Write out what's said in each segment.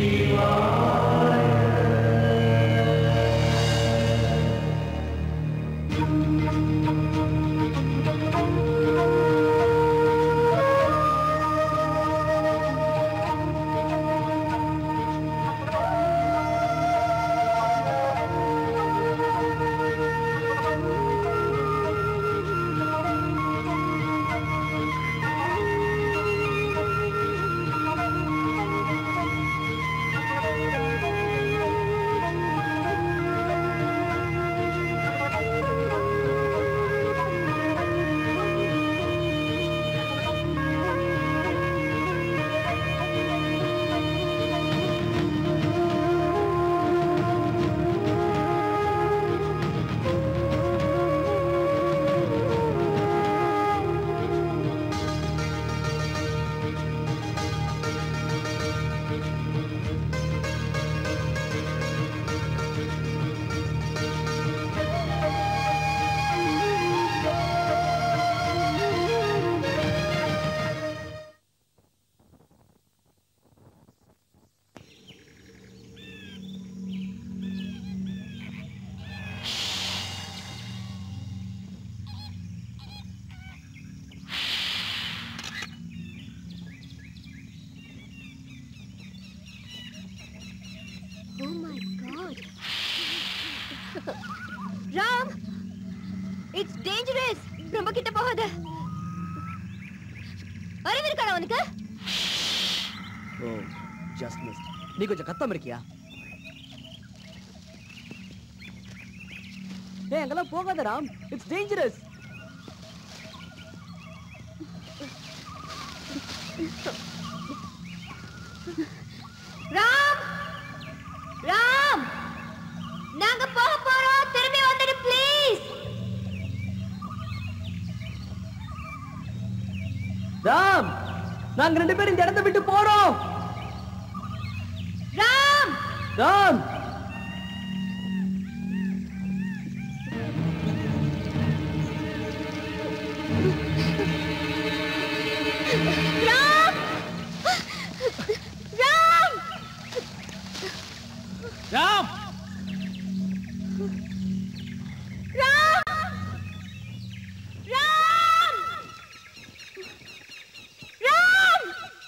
Oh my god. Ram it's dangerous ரொம்ப கிட்ட போகாத அறிவு இருக்காடா உனக்கு ஓ ஜஸ்ட் மிஸ் நீ கொஞ்சம் கத்தம் இருக்கியா ஏய் அங்கெல்லாம் போகாத ராம் இட்ஸ் டேஞ்சரஸ் ராம் ராம் நாங்க போக போறோம் திரும்பி வந்துடு ப்ளீஸ் ராம் நாங்க ரெண்டு பேரும் இந்த இடத்தை விட்டு போறோம் ராம் ராம் ராம் ராம் ராம் ராம் ராம் ராம்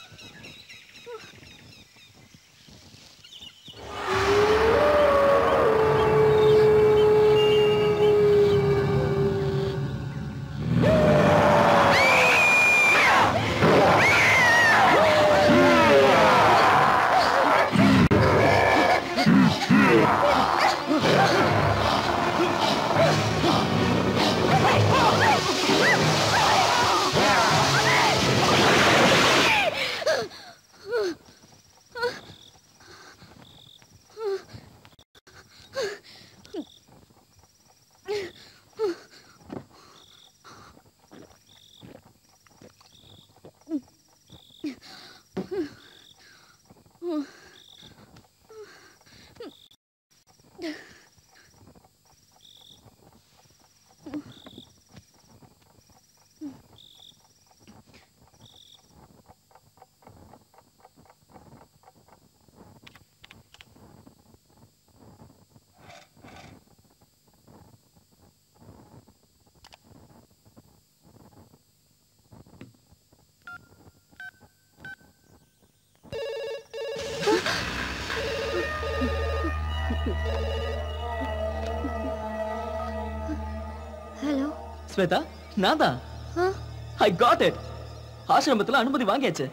ஹலோ ஸ்வேதா நான் தான் ஐ காட் இட் ஆசிரமத்துல அனுமதி வாங்கியாச்சு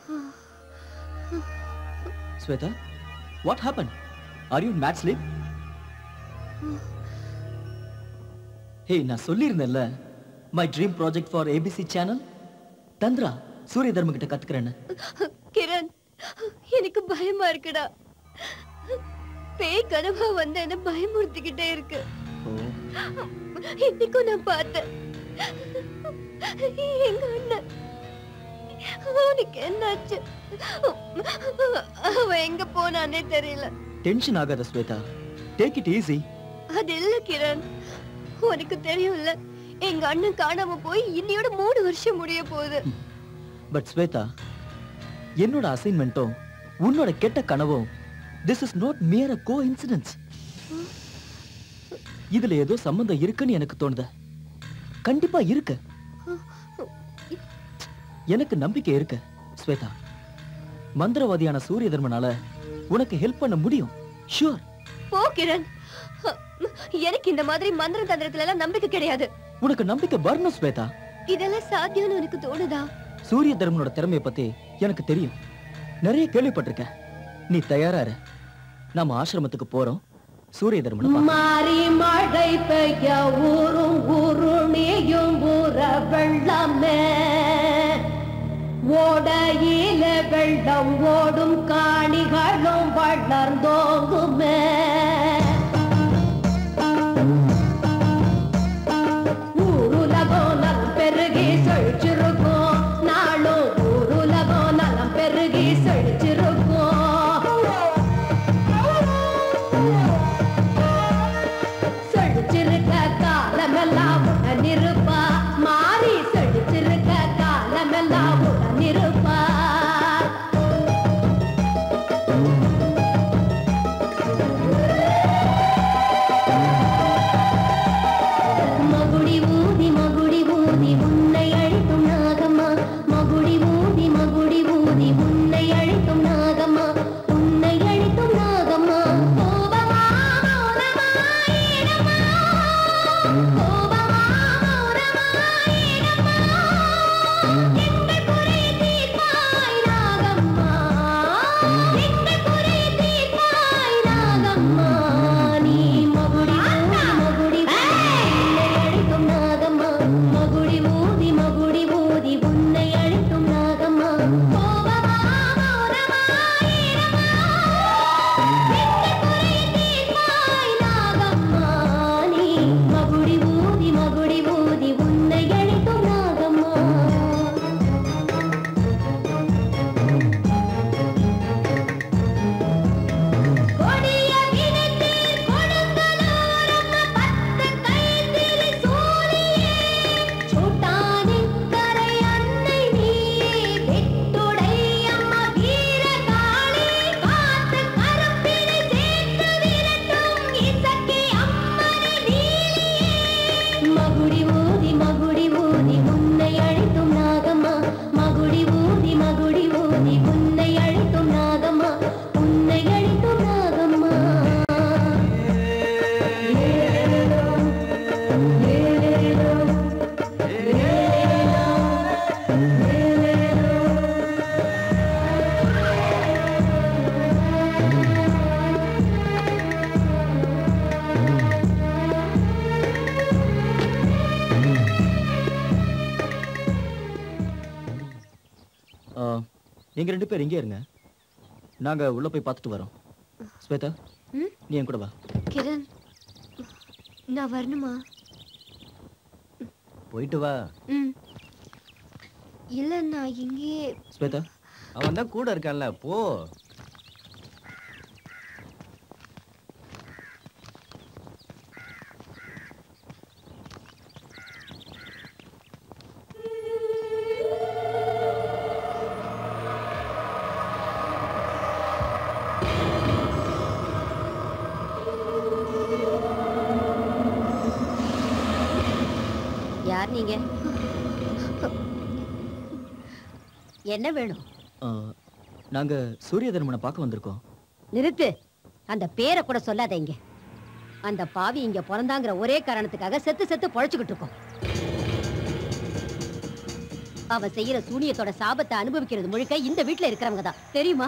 Shweta what happen are you mad sleep hey நான் சொல்லியிருந்தேன்ல my dream project for ABC channel Tantra Surya Dharma கிட்ட கத்துக்கிறேன்னு கிரண் எனக்கு பயமா இருக்குடா பேய் கனவா வந்து என்ன பயமுறுத்திக்கிட்டே இருக்கு இன்னைக்கும் நான் பார்த்தேன் எங்க அண்ணன் அவனுக்கு என்னாச்சு அவன் எங்க போனானே தெரியல டென்ஷன் ஆகாத ஸ்வேதா டேக் இட் ஈஸி அது இல்ல கிரண் உனக்கு தெரியும்ல எங்க அண்ணன் காணாம போய் இன்னையோட மூணு வருஷம் முடிய போகுது பட் ஸ்வேதா என்னோட அசைன்மெண்ட்டும் உன்னோட கெட்ட கனவும் this is not mere a coincidence இதுல ஏதோ சம்பந்தம் இருக்குன்னு எனக்கு தோணுது கண்டிப்பா இருக்கு எனக்கு நம்பிக்கை இருக்கு ஸ்வேதா மந்திரவாதியான சூரிய தர்மனால உனக்கு ஹெல்ப் பண்ண முடியும் ஷூர் போ கிரண் எனக்கு இந்த மாதிரி மந்திர தந்திரத்துல எல்லாம் நம்பிக்கை கிடையாது உனக்கு நம்பிக்கை வரணும் ஸ்வேதா இதெல்லாம் சாத்தியம்னு உனக்கு தோணுதா சூரிய தர்மனோட திறமைய பத்தி எனக்கு தெரியும் நிறைய கேள்விப்பட்டிருக்கேன் நீ தயாரா இரு நாம ஆசிரமத்துக்கு போறோம் சூரிய தர்மனை பார்க்க. மாறி மழை பெய்ய ஊரும் ஊருணியும் ஊற வெள்ளமே ஓடையில வெள்ளம் ஓடும் காணிகளும் வளர்ந்தோங்குமே ஊருலகம் நலம் பெருகி செழிச்சிருக்கும் நாளும் ஊருலகம் நலம் பெருகி செழிச்சிருக்கும் செழிச்சிருக்க காலமெல்லாம் உடன் இருப்பா மாறி செழிச்சிருக்க காலமெல்லாம் உடன் இருப்பா மகுடி ஊதி மகுடி ஊதி உன்னை அழைக்கும் நாகம்மா மகுடி ஊதி மகுடி ஊதி உன்னை அழைக்கும் நாகம்மா உன்னை அழைக்கும் நாகம்மா கோபமா மௌனமா ஈரமா கோபமா மௌனமா ஈரமா எங்கள் குறை தீர்ப்பாய் நாகம்மா எங்கள் குறை தீர்ப்பாய் நாகம்மா நீ மகுடி ஊதி மகுடி ஊதி உன்னை அழைக்கும் நாகம்மா மகுடி ஊதி மகுடி ஊதி உன்னை அழைக்கும் நாகம்மா கோபமா மௌனமா ஈரமா எங்கள் குறை தீர்ப்பாய் நாகம்மா நீ மகுடி ஊதி மகுடி ஊதி உன்னை அழைக்கும் நாகம்மா கொடிய வினைத்தீர் கொடுங்கலோரம்ம பத்து கைத்திரி சூழியே சூட்டானிக்கரை அன்னை நீயே வெட்டுடை அம்மா வீரகாளி காத்து கருப்பினை சேர்த்து விரட்டும் இசக்கி அம்மனை நீலியே மகுடி ஊதி மகுடி ஊதி உன்னை அழைக்கும் நாகம்மா மகுடி ஊதி மகுடி ஊதி உன்னை அழைக்கும் நாகம்மா உன்னை அழைக்கும் நாகம்மா ஆ, நீங்க ரெண்டு பேர் இங்கே இருங்க நாங்க உள்ள போய் பார்த்துட்டு வரோம் ஸ்வேதா ம்? நீ என் கூட வா கிரண் நான் வரணுமா போயிட்டு வா ம் இல்ல நான் இங்கேயே ஸ்வேதா அவன் தான் கூட இருக்கான்ல போ யார் நீங்க என்ன வேணும் ஆ, நாங்க சூரிய தர்மனை பார்க்க வந்திருக்கோம் நிறுத்து அந்த பேரை கூட சொல்லாத இங்க அந்த பாவி இங்க பிறந்தாங்கிற ஒரே காரணத்துக்காக செத்து செத்து பொழைச்சுக்கிட்டு இருக்கோம் அவ செய்யற சூனியத்தோட சாபத்தை அனுபவிக்கிறது முழுக்க இந்த வீட்ல இருக்கிறவங்க தான் தெரியுமா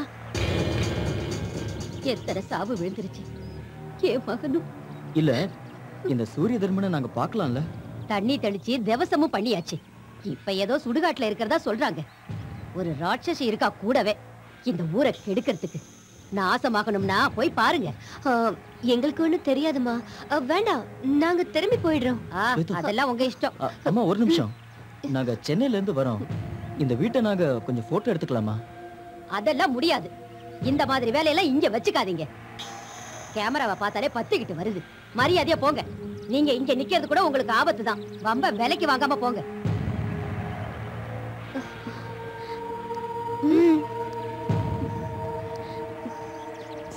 எத்தனை சாவு விழுந்துருச்சு என் மகனும் இல்ல இந்த சூரிய தர்மனை நாங்க பார்க்கலாம்ல தண்ணி தெளிச்சு திவசமும் பண்ணியாச்சு இப்ப ஏதோ சுடுகாட்டுல இருக்கிறதா சொல்றாங்க ஒரு ராட்சசி இருக்கா கூடவே இந்த ஊரை கெடுக்கிறதுக்கு நாசமாகணும்னா போய் பாருங்க ஆ, எங்களுக்கு ஒண்ணும் தெரியாதுமா ஆ, வேண்டாம் நாங்க திரும்பி போயிடுறோம் ஆ, அதெல்லாம் உங்க இஷ்டம் ஆ, அம்மா ஒரு நிமிஷம் நாங்க சென்னையில இருந்து வரோம் இந்த வீட்டை நாங்க கொஞ்சம் போட்டோ எடுத்துக்கலாமா அதெல்லாம் முடியாது இந்த மாதிரி வேலையெல்லாம் இங்க வச்சுக்காதீங்க கேமராவை பார்த்தாலே பத்துக்கிட்டு வருது மரியாதையா போங்க நீங்க இங்க நிக்கிறது கூட உங்களுக்கு ஆபத்து தான் வம்ப விலைக்கு வாங்காம போங்க ம்.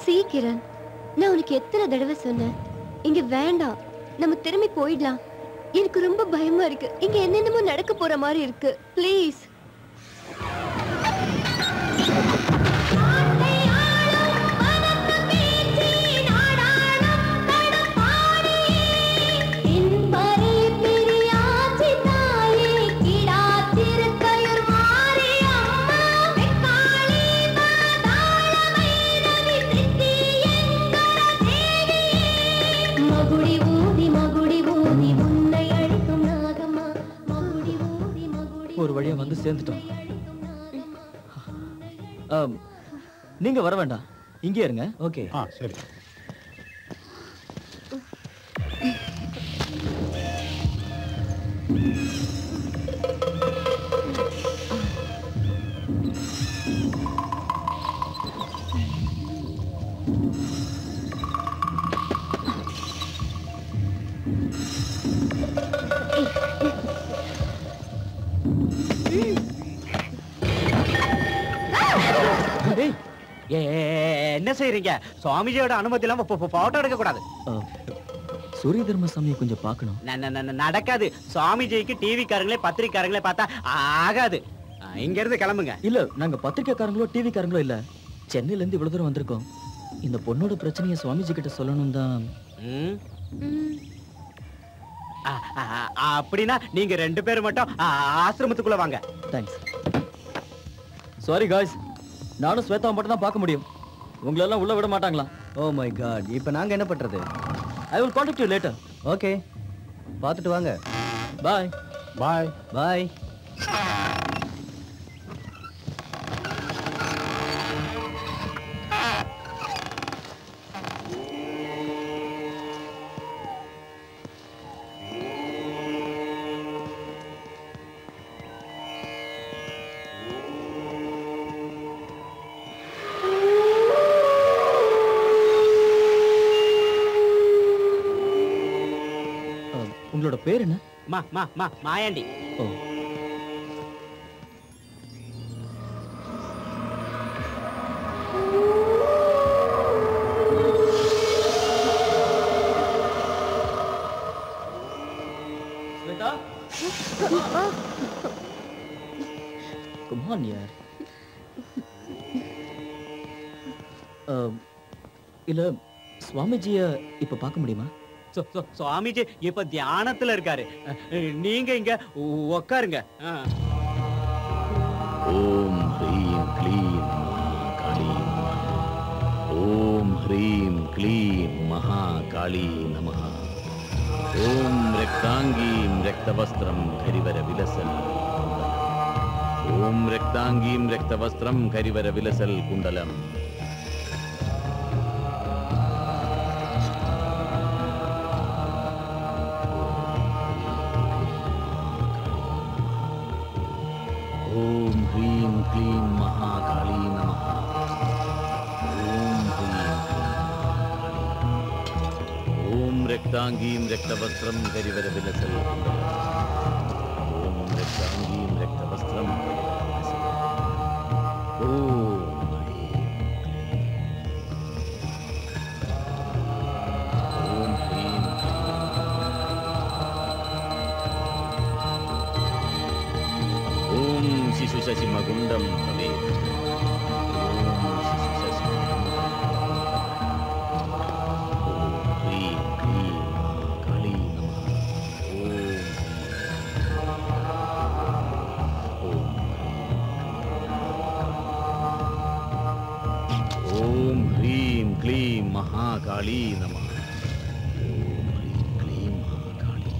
சீக்கிரம் நான் உனக்கு எத்தனை தடவை சொன்னேன் இங்க வேண்டாம் நம்ம திரும்பி போயிடலாம் எனக்கு ரொம்ப பயமா இருக்கு இங்க என்னென்னமோ நடக்க போற மாதிரி இருக்கு ப்ளீஸ் மகுடி ஊதி மகுடி ஊதி உன்னை அழிக்கும் நாகம்மா மகுடி ஊதி மகுடி ஒரு வழியா வந்து சேர்ந்துட்டோம் ஆம், நீங்க வர வேண்டாம் இங்கே இருங்க ஓகே ஆ சரி ஏய், ஏ என்ன செய்றீங்க சுவாமிஜியோட அனுமதி இல்லாம போட்டோ எடுக்க கூடாது ஆ, சூரிய தர்மசாமியை கொஞ்சம் பார்க்கணும் ந- ந- ந- நடக்காது சுவாமிஜிக்கு டிவி காரங்களே பத்திரிக்காரங்களே பார்த்தா ஆகாது ஆ, இங்க இருந்து கிளம்புங்க இல்ல நாங்க பத்திரிக்கைக்காரங்களோ டிவி காரங்களோ இல்ல சென்னையில இருந்து இவ்வளவு தூரம் வந்திருக்கோம் இந்த பொண்ணோட பிரச்சனையை சுவாமிஜி கிட்ட சொல்லணும் தான் ம். ஆ, ஆ, ஆ, அப்படின்னா நீங்க ரெண்டு பேரும் மட்டும் ஆ, ஆசிரமத்துக்குள்ள வாங்க தேங்க்ஸ் சாரி காய்ஸ் நானும் ஸ்வேதா மட்டும் தான் பார்க்க முடியும் உங்களெல்லாம் உள்ள விட மாட்டாங்களா ஓ மை காட் இப்போ நாங்க என்ன பண்றது I will contact you later okay பார்த்துட்டு வாங்க பாய் பாய் பாய் உங்களோட பேர் என்ன மா மா மா மாயாண்டி ஓ ஸ்வேதா Come on, yaar. அஹ், இல்ல சுவாமிஜிய இப்ப பார்க்க முடியுமா சு- சு- சுவாமிஜி இப்ப தியானத்துல இருக்காரு அஹ், நீங்க இங்க உ- உட்காருங்க ஆ. ஓம் ஹ்ரீம் க்ளீம் மகாகாளி ஓம் ஹ்ரீம் க்ளீம் மகாகாளி நமः ஓம் ரக்தாங்கீம் ரக்தவஸ்திரம் கரிவர விலசல் ஓம் ரக்தாங்கீம் ரக்தவஸ்திரம் கரிவர விலசல் குண்டலம் ஓம் ஹ்ரீம் க்ளீம் மகாகாளி நமः ஓம் ஹ்ரீம் ஓம் ரக்தாங்கீம் ரக்தவஸ்திரம் கரிவர விலசல் ஓம் ரக்தாங்கீம் ரக்தவஸ்திரம் கரிவர விலசல் ஓம் ஹ்ரீம் ஓம் ஹ்ரீம் ஓம் சிசு சசிமகுண்டம் பவேத் ஓம் சிசு சசிமகுண்டம் ஓம் ஹ்ரீம் க்ளீம் காளி நமः ஓம் ஓம் ஹ்ரீம் க்ளீம் மகாகாளி நமः ஓம் ஹ்ரீம் க்ளீம் மகாகாளி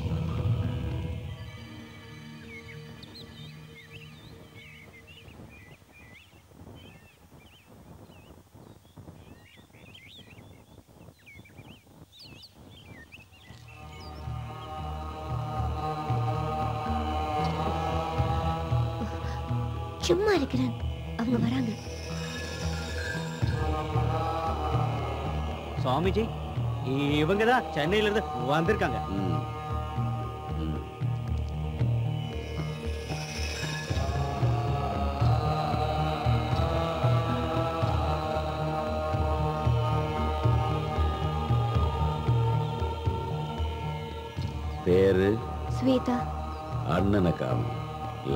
சும்மா இருக்கிறேன் அவங்க வராங்க சுவாமிஜி இவங்க தான் சென்னையில இருந்து வந்திருக்காங்க ம். ம். பேரு ஸ்வேதா அண்ணனை காணும் இல்ல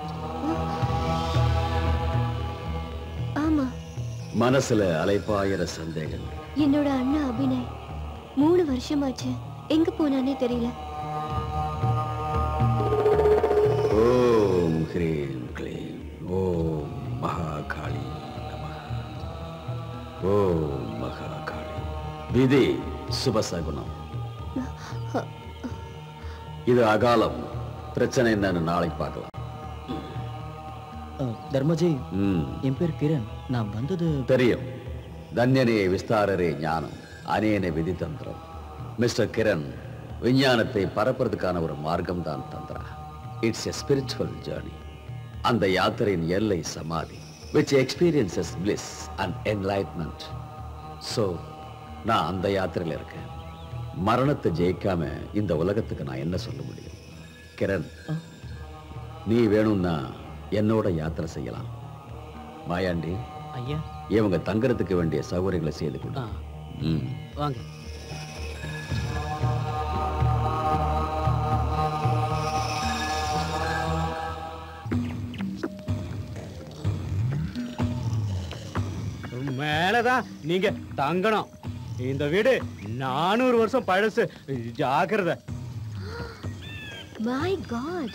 ஆமா மனசுல அலைப்பாயிர சந்தேகங்கள் என்னோட அண்ணா அபிநய் மூணு வருஷமாச்சு எங்க போனானே தெரியல ஓம் ஹ்ரீம் க்ளீம் ஓம் மகாகாளி நமः ஓம் மகாகாளி விதி சுபசகுணம் இது அகாலம் பிரச்சனை என்னன்னு நாளைக்கு பார்க்கலாம் அஹ், தர்மஜி ம் என் பேர் கிரண் நான் வந்தது தெரியும் தன்யனே விஸ்தாரரே ஞானம் அனேன விதிதந்திரம் மிஸ்டர் கிரண் விஞ்ஞானத்தை பரப்புறதுக்கான ஒரு மார்க்கம் தான் tantra it's a spiritual journey அந்த யாத்திரையின் எல்லை சமாதி which experiences bliss and enlightenment so நான் அந்த யாத்திரையில இருக்கேன் மரணத்தை ஜெயிக்காம இந்த உலகத்துக்கு நான் என்ன சொல்ல முடியும் கிரண் நீ வேணும்னா என்னோட யாத்திரை செய்யலாம் மாயாண்டி ஐயா இவங்க தங்கறதுக்கு வேண்டிய சௌகரியங்களை செய்து கொடு ஆ, ம். வாங்க மேலதான் நீங்க தங்கணும் இந்த வீடு நானூறு வருஷம் பழசு ஜாக்கிரதை மை காட்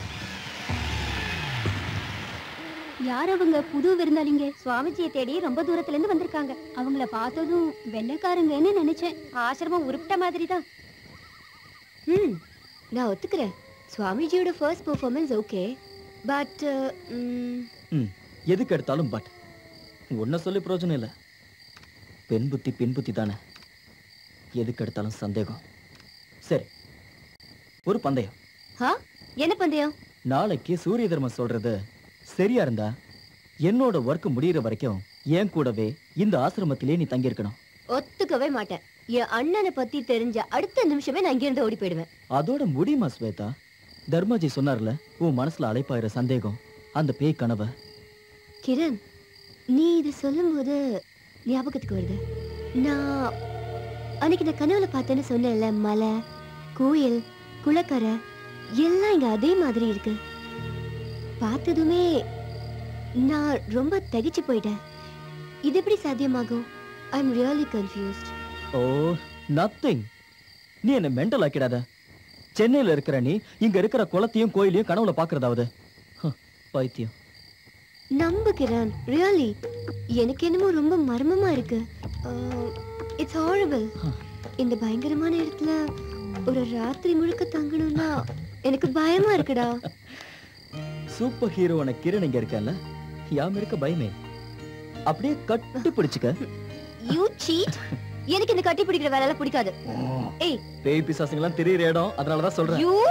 யார் அவங்க புது விருந்தாளிங்க சுவாமிஜியை தேடி ரொம்ப தூரத்துல இருந்து வந்திருக்காங்க அவங்கள பார்த்ததும் வெள்ளைக்காரங்கன்னு நினைச்சேன் ஆசிரமம் உருப்பிட்ட மாதிரி தான் ம் நான் ஒத்துக்கிறேன் சுவாமிஜியோட ஃபர்ஸ்ட் பெர்ஃபார்மன்ஸ் ஓகே பட் ம் எதுக்கு எடுத்தாலும் பட் உன்னை சொல்லி பிரயோஜனம் இல்லை பெண் புத்தி பெண் புத்தி தானே எதுக்கு எடுத்தாலும் சந்தேகம் சரி ஒரு பந்தயம் ஹா என்ன பந்தயம் நாளைக்கு சூரிய தர்மம் சொல்றது சரியா இருந்தா என்னோட ஒர்க் முடியிற வரைக்கும் என் கூடவே இந்த ஆசிரமத்திலே நீ தங்கியிருக்கணும் ஒத்துக்கவே மாட்டேன் என் அண்ணனை பத்தி தெரிஞ்ச அடுத்த நிமிஷமே நான் இங்கிருந்து ஓடி போயிடுவேன் அதோட முடியுமா ஸ்வேதா தர்மாஜி சொன்னார்ல உன் மனசுல அலைப்பாயிர சந்தேகம் அந்த பேய் கனவை கிரண் நீ இது சொல்லும்போது ஞாபகத்துக்கு வருது நான் அன்னைக்கு நான் கனவுல பார்த்தேன்னு சொன்னேன்ல மலை கோயில் குளக்கரை எல்லாம் இங்க அதே மாதிரி இருக்கு பார்த்ததுமே நான் ரொம்ப தகிச்சு போயிட்டேன் இது எப்படி சாத்தியமாகும் I am really confused oh nothing நீ என்ன மெண்டல் ஆக்கிடாத சென்னையில இருக்கிற நீ இங்க இருக்கிற குளத்தையும் கோயிலையும் கனவுல பாக்குறதாவது ஹ, பைத்தியம் நம்பு கிரண் ரியலி எனக்கு என்னமோ ரொம்ப மர்மமா இருக்கு இட்ஸ் ஹாரபிள் இந்த பயங்கரமான இடத்துல ஒரு ராத்திரி முழுக்க தங்கணும்னா எனக்கு பயமா இருக்குடா சூப்பர் ஹீரோவான கிரண் இங்க இருக்கல யாம இருக்க பயமே அப்படியே கட்டி பிடிச்சுக்க யூ சீட் எனக்கு இந்த கட்டி பிடிக்கிற வேலை எல்லாம் பிடிக்காது ஏய் பேய் பிசாசுங்கெல்லாம் தெரியுற இடம் அதனாலதான் சொல்றேன் யூ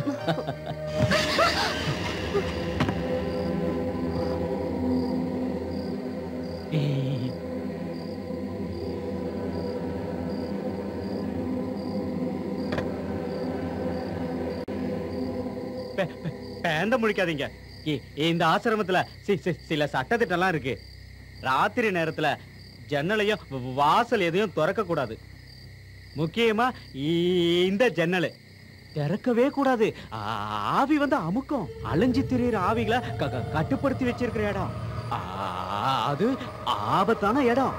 பே- பே- பேந்த முழிக்காதீங்க இ- இந்த ஆசிரமத்துல சி- சி- சில சட்டத்திட்டம்லாம் இருக்கு ராத்திரி நேரத்துல ஜன்னலையும் வ- வாசல் எதையும் திறக்க கூடாது முக்கியமா இ- இந்த ஜன்னல் திறக்கவே கூடாது ஆ- ஆவி வந்து அமுக்கும் அலைஞ்சு திரியிற ஆவிகளை க- க- கட்டுப்படுத்தி வச்சிருக்கிற இடம் ஆ, அது ஆபத்தான இடம்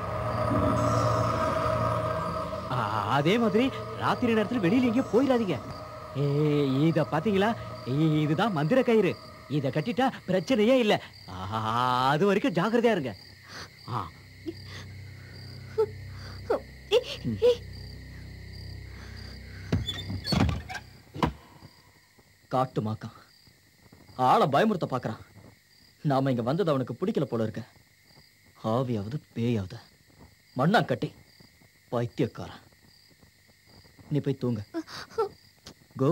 ஆ, அதே மாதிரி ராத்திரி நேரத்துல வெளியில எங்கேயும் போயிடாதீங்க ஏ இத பாத்தீங்களா இ- இதுதான் மந்திர கயிறு இத கட்டிட்டா பிரச்சனையே இல்ல ஆ, அது வரைக்கும் ஜாக்கிரதையா இருங்க ஆ, காட்டு மாக்கான் ஆளை பயமுறுத்த பாக்குறான் நாம இங்க வந்தது அவனுக்கு பிடிக்கல போல இருக்க ஆவியாவது பேயாவது மண்ணா கட்டி பைத்தியக்காரன் நீ போய் தூங்க go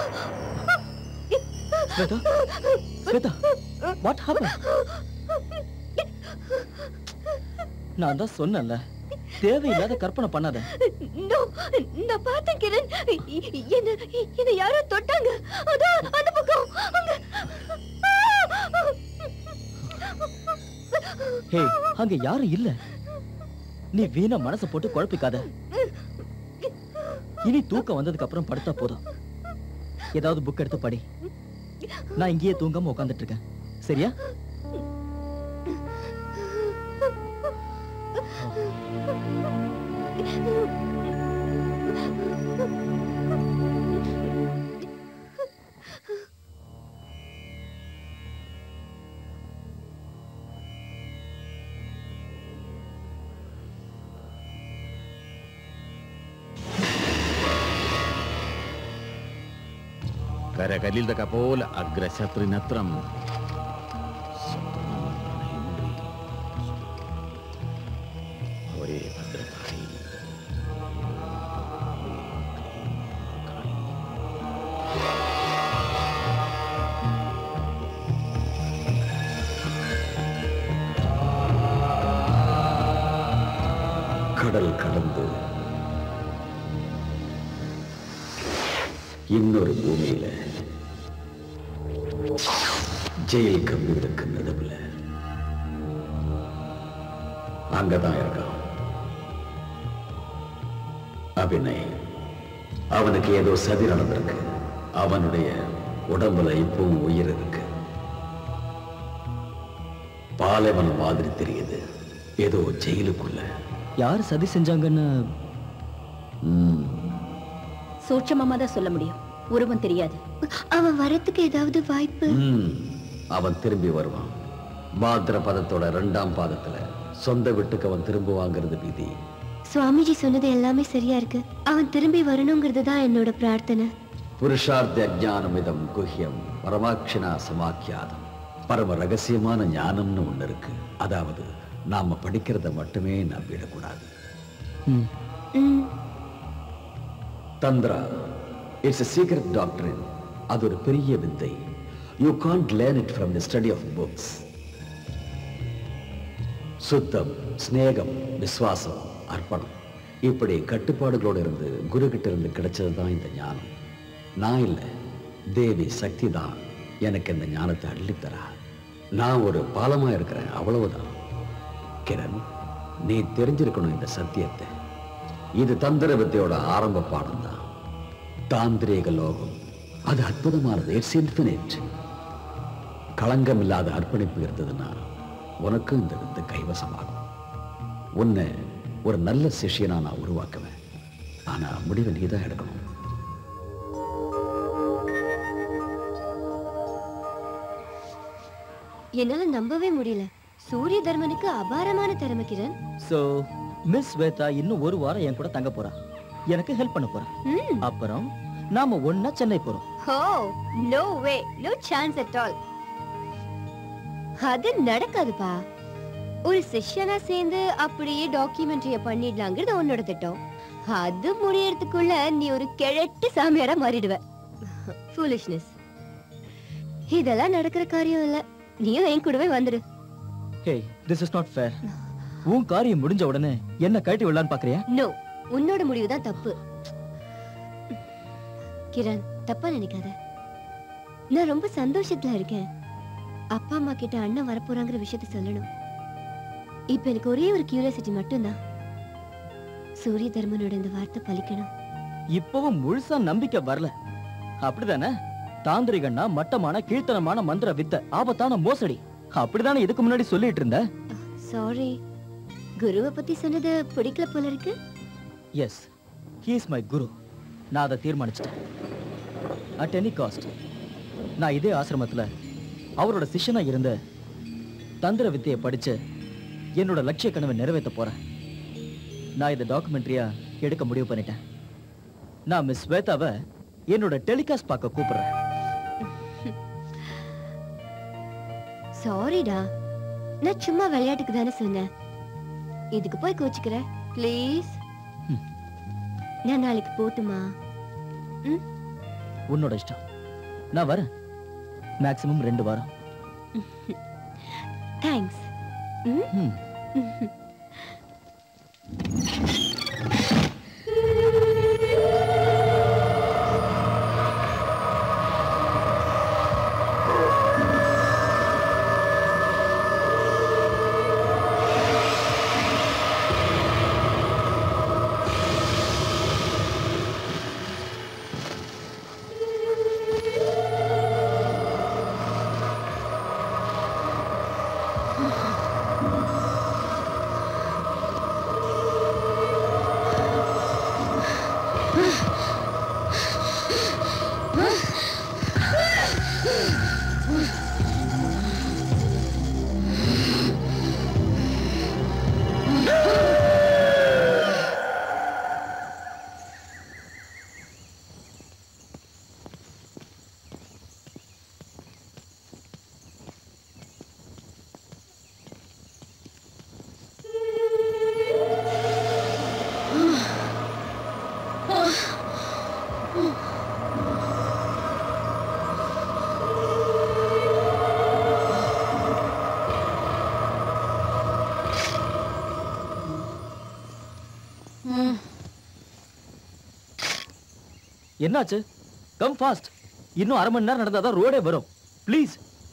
Shweta Shweta what happen நான் தான் சொன்னேன்ல தேவையில்லாத கற்பனை பண்ணாத நோ நான் பார்த்தேன் கிரண் என்ன என்ன யாரோ தொட்டாங்க அதான் அந்த பக்கம் அங்க ஹே அங்க யாரும் இல்ல நீ வீணா மனசை போட்டு குழப்பிக்காத இனி தூக்கம் வந்ததுக்கு அப்புறம் படுத்தா போதும் ஏதாவது புக் எடுத்து படி நான் இங்கேயே தூங்காம உட்கார்ந்துட்டு இருக்கேன் சரியா കരകലിത കപോല അഗ്രശത്രിനത്രം ഒരേ ഭദ്രകാളി கடல் கடந்து இன்னொரு பூமியில ஜெயில் கம்பிகளுக்கு நடுவுல அங்கதான் இருக்கான் அபிநய் அவனுக்கு ஏதோ சதி நடந்திருக்கு அவனுடைய உடம்புல இப்பவும் உயிர் இருக்கு பாலைவனம் மாதிரி தெரியுது ஏதோ ஜெயிலுக்குள்ள யார் சதி செஞ்சாங்கன்னு ம் சூட்சமமா தான் சொல்ல முடியும் உருவம் தெரியாது அவன் வரத்துக்கு ஏதாவது வாய்ப்பு ம், அவன் திரும்பி வருவான் பாத்திர பதத்தோட ரெண்டாம் பாதத்துல சொந்த வீட்டுக்கு அவன் திரும்புவாங்கிறது விதி சுவாமிஜி சொன்னது எல்லாமே சரியா இருக்கு அவன் திரும்பி வரணுங்கிறது தான் என்னோட பிரார்த்தனை புருஷார்த்த ஞானமிதம் குஹ்யம் பரமாட்சிணா சமாக்கியாதம் பரம ரகசியமான ஞானம்னு ஒண்ணு இருக்கு அதாவது நாம படிக்கிறத மட்டுமே நம்பிடக்கூடாது ம், ம், தந்திரா இட்ஸ் a சீக்ரெட் டாக்டரின் அது ஒரு பெரிய வித்தை you can't learn it from the study of books சுத்தம் சிநேகம் விசுவாசம் அர்ப்பணம் இப்படி கட்டுப்பாடுகளோடு இருந்து குரு கிட்ட இருந்து கிடைச்சது தான் இந்த ஞானம் நான் இல்லை தேவி சக்தி தான் எனக்கு இந்த ஞானத்தை அள்ளித்தரா நான் ஒரு பாலமா இருக்கிறேன் அவ்வளவுதான் கிரண் நீ தெரிஞ்சிருக்கணும் இந்த சத்தியத்தை இது தந்திர வித்தையோட ஆரம்ப பாடம் தான் தாந்திரீக லோகம் அது அற்புதமானது இட்ஸ் இன்ஃபினிட் களங்கம் இல்லாத அர்ப்பணிப்பு இருந்ததுன்னா உனக்கும் இந்த வித்தை கைவசமாகும் உன்னை ஒரு நல்ல சிஷ்யனா நான் உருவாக்குவேன் ஆனா முடிவை நீ தான் எடுக்கணும் என்னால நம்பவே முடியல சூரிய தர்மனுக்கு அபாரமான திறமை கிரண் சோ மிஸ் ஸ்வேதா இன்னும் ஒரு வாரம் என் கூட தங்க போறா எனக்கு ஹெல்ப் பண்ண போறா ம் அப்புறம் நாம ஒண்ணா சென்னை போறோம் ஹோ no way no chance at all அது நடக்காதுப்பா ஒரு சிஷ்யனா சேர்ந்து அப்படியே டாக்குமெண்ட்ரிய பண்ணிடலாங்கிறது உன்னோட திட்டம் அது முடியறதுக்குள்ள நீ ஒரு கிழட்டு சாமியாரா மாறிடுவ ஃபூலிஷ்னஸ் இதெல்லாம் நடக்கிற காரியம் இல்ல நீயும் என் கூடவே வந்துடு hey this is not fair உன் காரியம் முடிஞ்ச உடனே என்ன கழட்டி விடலான்னு பாக்குறியா நோ உன்னோட முடிவு தான் தப்பு கிரண் தப்பா நினைக்காத நான் ரொம்ப சந்தோஷத்துல இருக்கேன் அப்பா அம்மா கிட்ட அண்ணன் வரப்போறாங்கிற விஷயத்த சொல்லணும் இப்ப எனக்கு ஒரே ஒரு கியூரியாசிட்டி மட்டும்தான் சூரிய தர்மனோட இந்த வார்த்தை பலிக்கணும் இப்பவும் முழுசா நம்பிக்கை வரல அப்படிதானே தாந்திரிகன்னா மட்டமான கீழ்த்தனமான மந்திர வித்தை ஆபத்தான மோசடி அப்படிதானே இதுக்கு முன்னாடி சொல்லிட்டு இருந்த சாரி குருவை பத்தி சொன்னது பிடிக்கல போல இருக்கு yes he is my guru நான் அதை தீர்மானிச்சிட்டேன் அட் எனி காஸ்ட் நான் இதே ஆசிரமத்துல அவரோட சிஷ்யனா இருந்த தந்திர வித்தையை படிச்சு என்னோட லட்சிய கனவை நிறைவேற்ற போறேன் நான் இதை டாக்குமெண்ட்ரியா எடுக்க முடிவு பண்ணிட்டேன் நான் மிஸ் ஸ்வேதாவை என்னோட டெலிகாஸ்ட் பார்க்க கூப்பிடுறேன் சாரிடா நான் சும்மா விளையாட்டுக்கு தானே சொன்னேன் இதுக்கு போய் கோச்சுக்கிற ப்ளீஸ் ம். நான் நாளைக்கு போட்டுமா உன்னோட இஷ்டம் நான் வரேன் மேக்ஸிமம் ரெண்டு வாரம் தேங்க்ஸ் ம் என்னாச்சு கம் ஃபாஸ்ட் இன்னும் அரை மணி நேரம் நடந்தாதான் ரோடே வரும் ப்ளீஸ்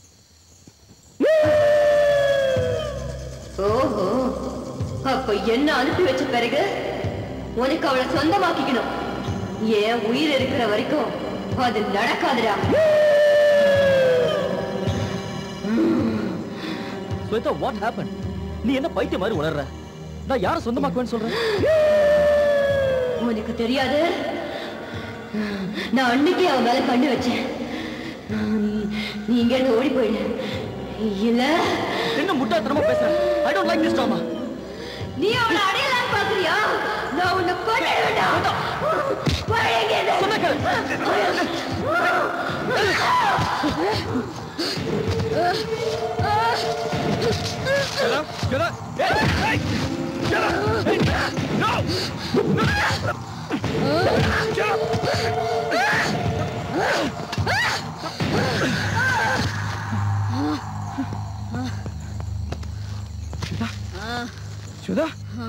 ஓஹோ அப்ப என்ன அனுப்பி வச்ச பிறகு உனக்கு அவளை சொந்தமாக்கிக்கணும் ஏன் உயிர் இருக்கிற வரைக்கும் அது நடக்காதுடா ஸ்வேதா வாட் ஹேப்பன் நீ என்ன பைத்தியம் மாதிரி உணர்ற நான் யாரை சொந்தமாக்குவேன்னு சொல்றேன் உனக்கு தெரியாது நான் அன்னைக்கே அவன் மேல கண்ணு வச்சேன் நீ இங்க இருந்து ஓடி போயிடு இல்ல என்ன முட்டாள்தனமா பேசுற I don't like this drama நீ அவளை அடையலாம் பாக்குறியா நான் உன்னை கொண்டு வேண்டாம் சொன்ன கேளு. சுதா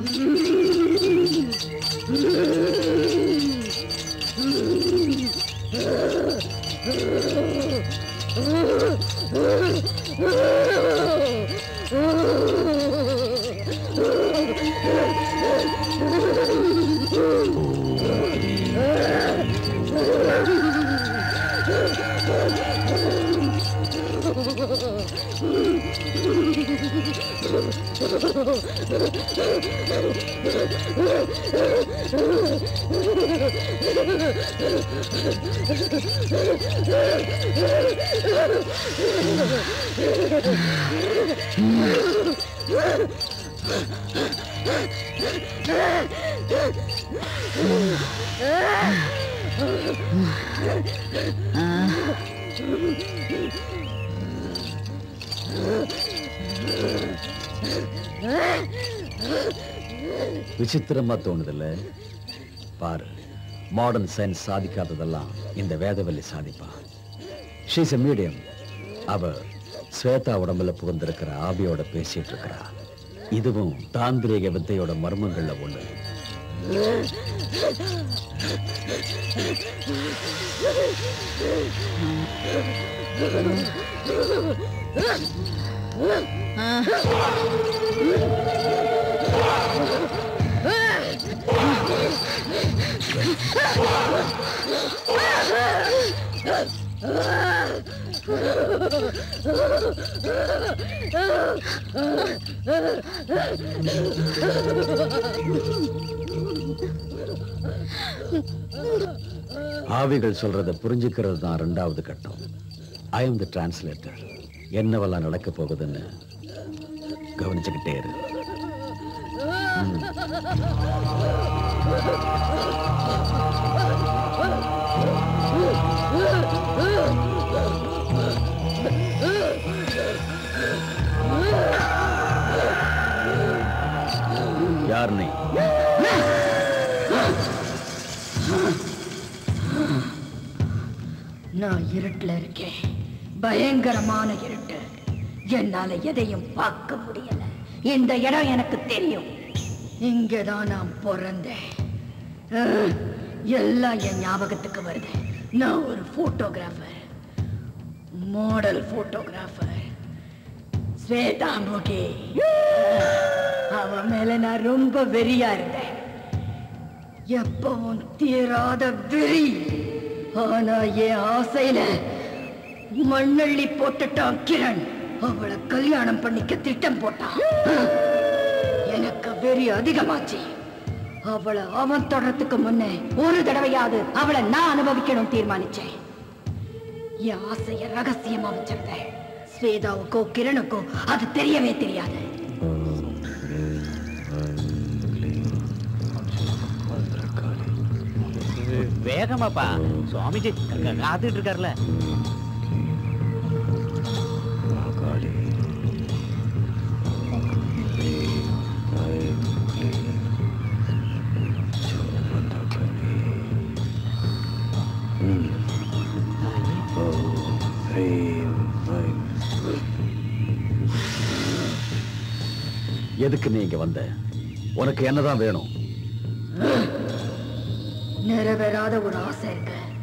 விசித்திரமா தோணுதுல்ல பாரு மாடர்ன் சயின்ஸ் சாதிக்காததெல்லாம் இந்த வேதவல்லி சாதிப்பா ஷீஸ் எ மீடியம் அவ ஸ்வேதா உடம்புல புகுந்திருக்கிற ஆவியோட பேசிட்டு இருக்கிறா இதுவும் தாந்திரீக வித்தையோட மர்மங்கள்ல ஒண்ணு ஆவிகள் சொல்றத புரிஞ்சுக்கிறது தான் ரெண்டாவது கட்டம் ஐ எம் தி டிரான்ஸ்லேட்டர் என்னவெல்லாம் நடக்க போகுதுன்னு கவனிச்சுக்கிட்டே இரு யார் நீ நான் இருட்டுல இருக்கேன் பயங்கரமான இருட்டு என்னால எதையும் பார்க்க முடியல இந்த இடம் எனக்கு தெரியும் இங்கதான் நான் பிறந்தேன் அஹ், எல்லாம் என் ஞாபகத்துக்கு வருது நான் ஒரு போட்டோகிராஃபர் மாடல் போட்டோகிராஃபர் ஸ்வேதா முகி அவன் மேல நான் ரொம்ப வெறியா இருந்தேன் எப்பவும் தீராத வெறி ஆனா என் ஆசையில மண்ணள்ளி போட்டுட்டான் கிரண் அவளை கல்யாணம் பண்ணிக்க திட்டம் போட்டான் எனக்கு வெறி அதிகமாச்சு அவளை அவன் தொடறதுக்கு முன்னே ஒரு தடவையாவது அவளை நான் அனுபவிக்கணும் தீர்மானிச்சேன் என் ஆசைய ரகசியமா வச்சிருந்தேன் ஸ்வேதாவுக்கோ கிரணுக்கோ அது தெரியவே தெரியாது வேகமாப்பா சுவாமிஜி கா- காத்துட்டு இருக்காருல எதுக்கு நீ இங்க வந்த உனக்கு என்னதான் வேணும் நிறைவேறாத ஒரு ஆசை இருக்கு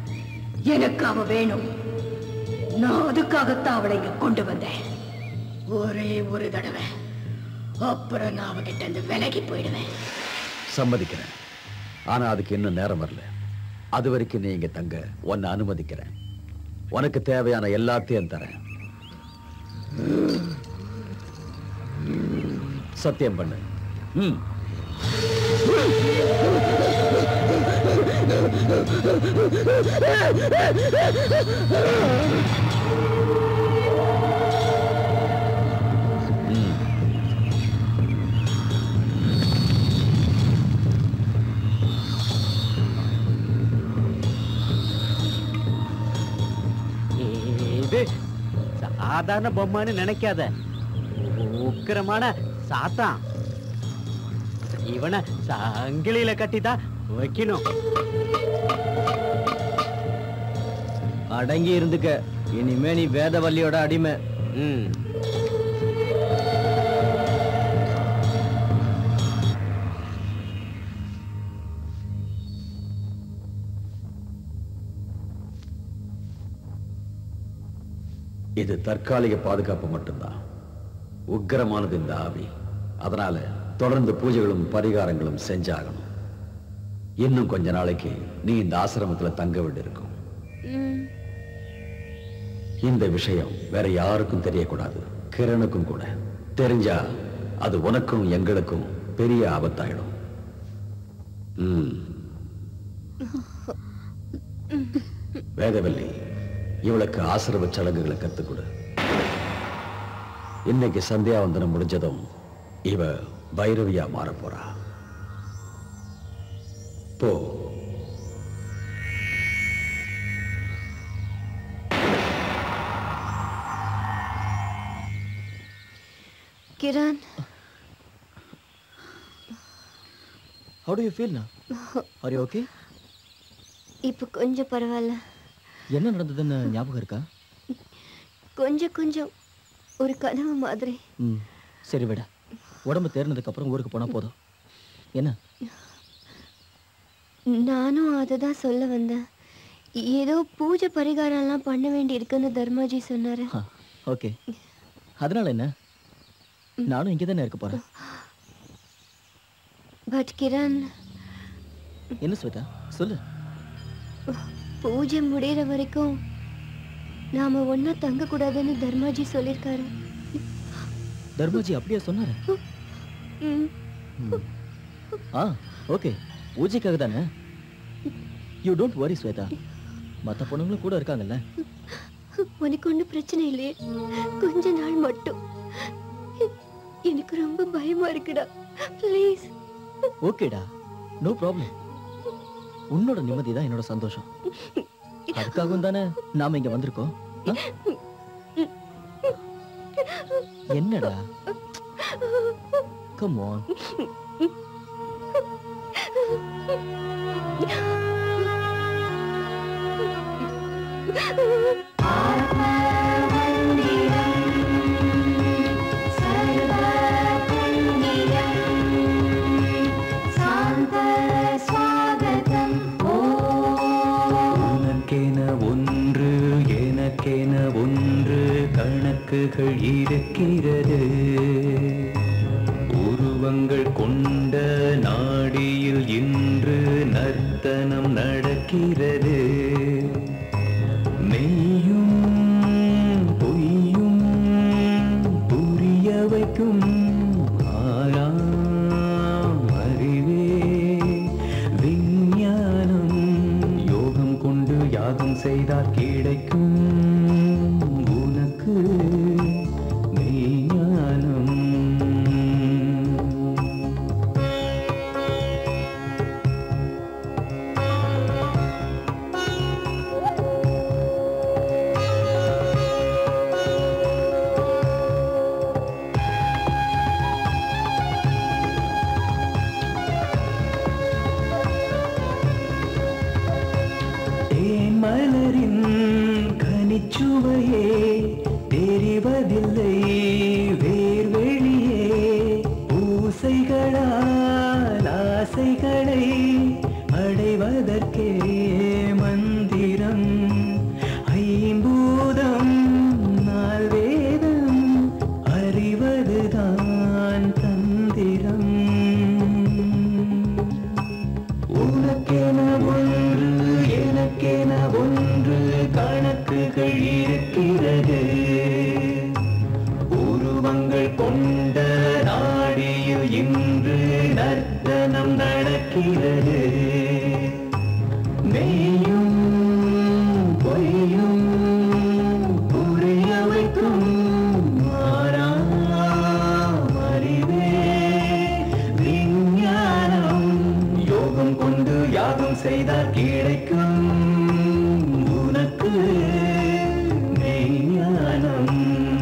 எனக்கு அவ வேணும் நான் அதுக்காகத்தான் அவளை இங்க கொண்டு வந்தேன் ஒரே ஒரு தடவை அப்புறம் நான் அவகிட்ட இருந்து விலகி போயிடுவேன் சம்மதிக்கிறேன் ஆனா அதுக்கு இன்னும் நேரம் வரல அது வரைக்கும் நீ இங்க தங்க உன்னை அனுமதிக்கிறேன் உனக்கு தேவையான எல்லாத்தையும் தரேன் சத்தியம் பண்ணு ம் இது சாதாரண பொம்மைன்னு நினைக்காத உக்கிரமான சாத்தான் இவனை சங்கிலியில கட்டிதான் வைக்கணும் அடங்கி இருந்துக்க இனிமே நீ வேதவல்லியோட அடிமை ம் இது தற்காலிக பாதுகாப்பு மட்டும்தான் உக்கிரமானது இந்த ஆவி அதனால தொடர்ந்து பூஜைகளும் பரிகாரங்களும் செஞ்சாகணும் இன்னும் கொஞ்ச நாளைக்கு நீ இந்த ஆசிரமத்துல தங்க வேண்டியிருக்கும் ம், இந்த விஷயம் வேற யாருக்கும் தெரியக்கூடாது கிரணுக்கும் கூட தெரிஞ்சா அது உனக்கும் எங்களுக்கும் பெரிய ஆபத்தாயிடும் ம். வேதவல்லி இவளுக்கு ஆசிரம சடங்குகளை கத்துக் கொடு இன்னைக்கு சந்தியாவந்தனம் முடிஞ்சதும் இவ பைரவியா மாறப் போறா போ Kiran how do you feel நா ஆர் யூ ஓகே இப்போ கொஞ்சம் பரவாயில்ல என்ன நடந்ததுன்னு ஞாபகம் இருக்கா கொஞ்சம் கொஞ்சம் ஒரு கனவு மாதிரி ம் சரி விட உடம்பு தேர்னதுக்கு அப்புறம் ஊருக்கு போனா போதும் என்ன நானும் அதை தான் சொல்ல வந்தேன் ஏதோ பூஜை பரிகாரம்லாம் பண்ண வேண்டி இருக்குன்னு தர்மாஜி சொன்னாரு ஓகே அதனால என்ன நானும் இங்கே தானே இருக்க போறேன் பட் கிரண் என்ன ஸ்வேதா சொல்லு பூஜை முடியிற வரைக்கும் நாம ஒண்ணா தங்க கூடாதுன்னு தர்மாஜி சொல்லியிருக்காரு தர்மாஜி அப்படியே சொன்னாரு ம், ம். ஆ ஓகே பூஜைக்காக தானே யூ டோன்ட் வரி ஸ்வேதா மற்ற பொண்ணுங்களும் கூட இருக்காங்கல்ல உனக்கு ஒன்றும் பிரச்சனை இல்லையே கொஞ்ச நாள் மட்டும் எனக்கு ரொம்ப பயமா இருக்குடா ப்ளீஸ் ஓகேடா நோ ப்ராப்ளம் உன்னோட நிம்மதி தான் என்னோட சந்தோஷம் அதுக்காகவும் தானே நாம இங்க வந்திருக்கோம் ஆ? என்னடா கம் ஆன் உனக்கென ஒன்று எனக்கென ஒன்று கணக்குகள் இருக்கிறது உருவங்கள் கொண்ட நாடியில் இன்று நர்த்தனம் நடக்கிறது மெய்யும் பொய்யும் புரிய வைக்கும் ஆறாம் அறிவே விஞ்ஞானம் யோகம் கொண்டு யாகம் செய்தால் கிடைக்கும் உனக்கு மெய்ஞானம் மலர்கள் இருக்கிறது உருவங்கள் கொண்ட நாடியில் இன்று நர்த்தனம் நடக்கிறது மெய்யும் பொய்யும் புரிய வைக்கும் மாறாம் அறிவே விஞ்ஞானம் யோகம் கொண்டு யாகம் செய்தால் கிடைக்கும் உனக்கு மெய்ஞானம்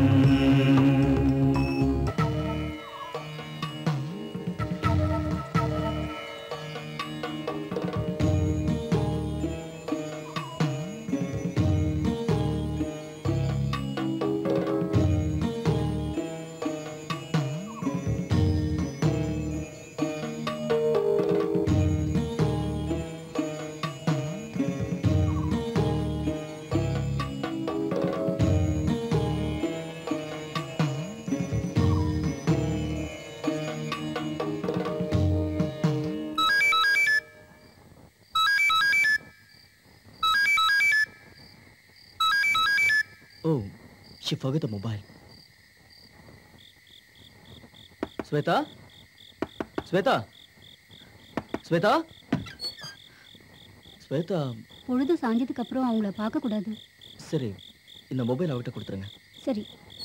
Oh, she forgot the mobile. Shweta Shweta Shweta Shweta பொழுது சாஞ்சதுக்கு அப்புறம் அவங்கள பார்க்க கூடாது சரி இந்த மொபைல் அவகிட்ட கொடுத்துருங்க சரி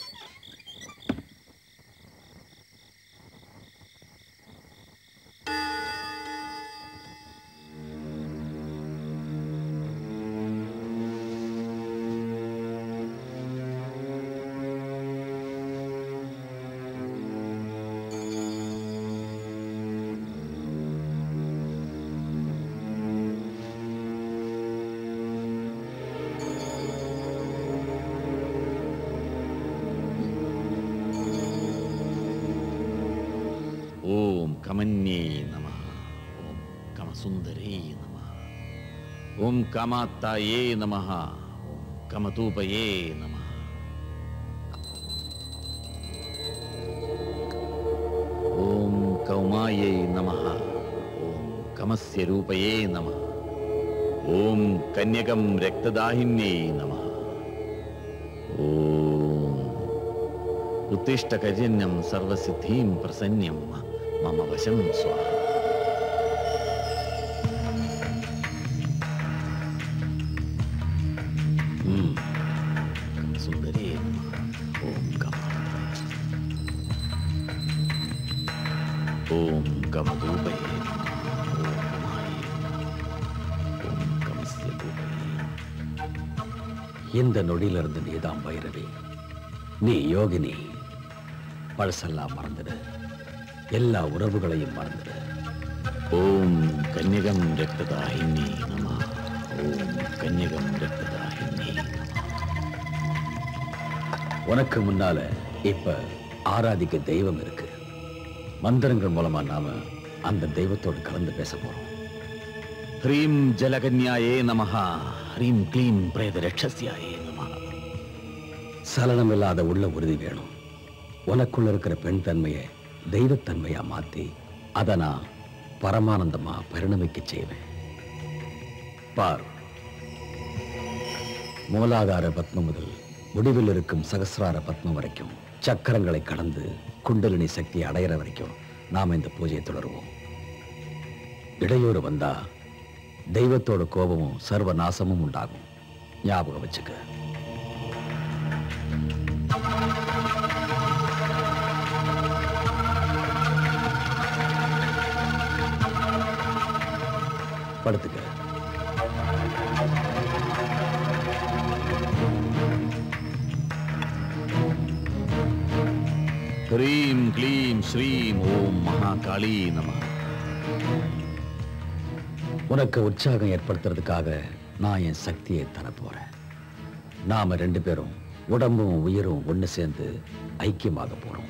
ఓం కమన్యే నమ ఓం కమసుందరే నమ ఓం కమాత్తాయే నమ ఓం కమతూపయే నమ ఓం కౌమాయే నమ ఓం కమస్య రూపయే నమ ఓం కన్యకం రక్తదాహిన్యే నమ ఓం उत्तिष्ठकजन्यं सर्वसिद्धिं प्रसन्यं मम वशं स्वाहा ம். சுந்தரே நமः. ஓம் கமாத்ராய ஓம் கமதூபயே நமः. ஓம் கமாயே நமः. ஓம் கமஸ்ய தூபயே இந்த நொடியிலிருந்து நீதான் பைரவி நீ யோகினி பழசெல்லாம் மறந்துடு எல்லா உறவுகளையும் மறந்துடு ஓம் கன்யகம் ரக்ததாயினி நம ஓம் கன்யகம் ரக்ததாயினி உனக்கு முன்னால இப்ப ஆராதிக்க தெய்வம் இருக்கு மந்திரங்கள் மூலமா நாம அந்த தெய்வத்தோடு கலந்து பேச போறோம் ஹ்ரீம் ஜலகன்யாயே நம ஹ்ரீம் க்ளீம் பிரேத ரட்சஸ்யாயே நம சலனம் இல்லாத உள்ள உறுதி வேணும் உனக்குள்ள இருக்கிற பெண் தன்மையை தெய்வத்தன்மையா மாத்தி அதை நான் பரமானந்தமா பரிணமிக்க செய்வேன் பார் மூலாதார பத்மம் முதல் முடிவில் இருக்கும் சகசிரார பத்மம் வரைக்கும் சக்கரங்களை கடந்து குண்டலினி சக்தியை அடையிற வரைக்கும் நாம் இந்த பூஜையை தொடருவோம் இடையூறு வந்தா தெய்வத்தோட கோபமும் சர்வ நாசமும் உண்டாகும் ஞாபகம் வச்சுக்க படுத்துக்க ஹ்ரீம் க்ளீம் ஸ்ரீம் ஓம் மகாகாளி நம உனக்கு உற்சாகம் ஏற்படுத்துறதுக்காக நான் என் சக்தியை தர போறேன் நாம ரெண்டு பேரும் உடம்பும் உயிரும் ஒண்ணு சேர்ந்து ஐக்கியமாக போறோம்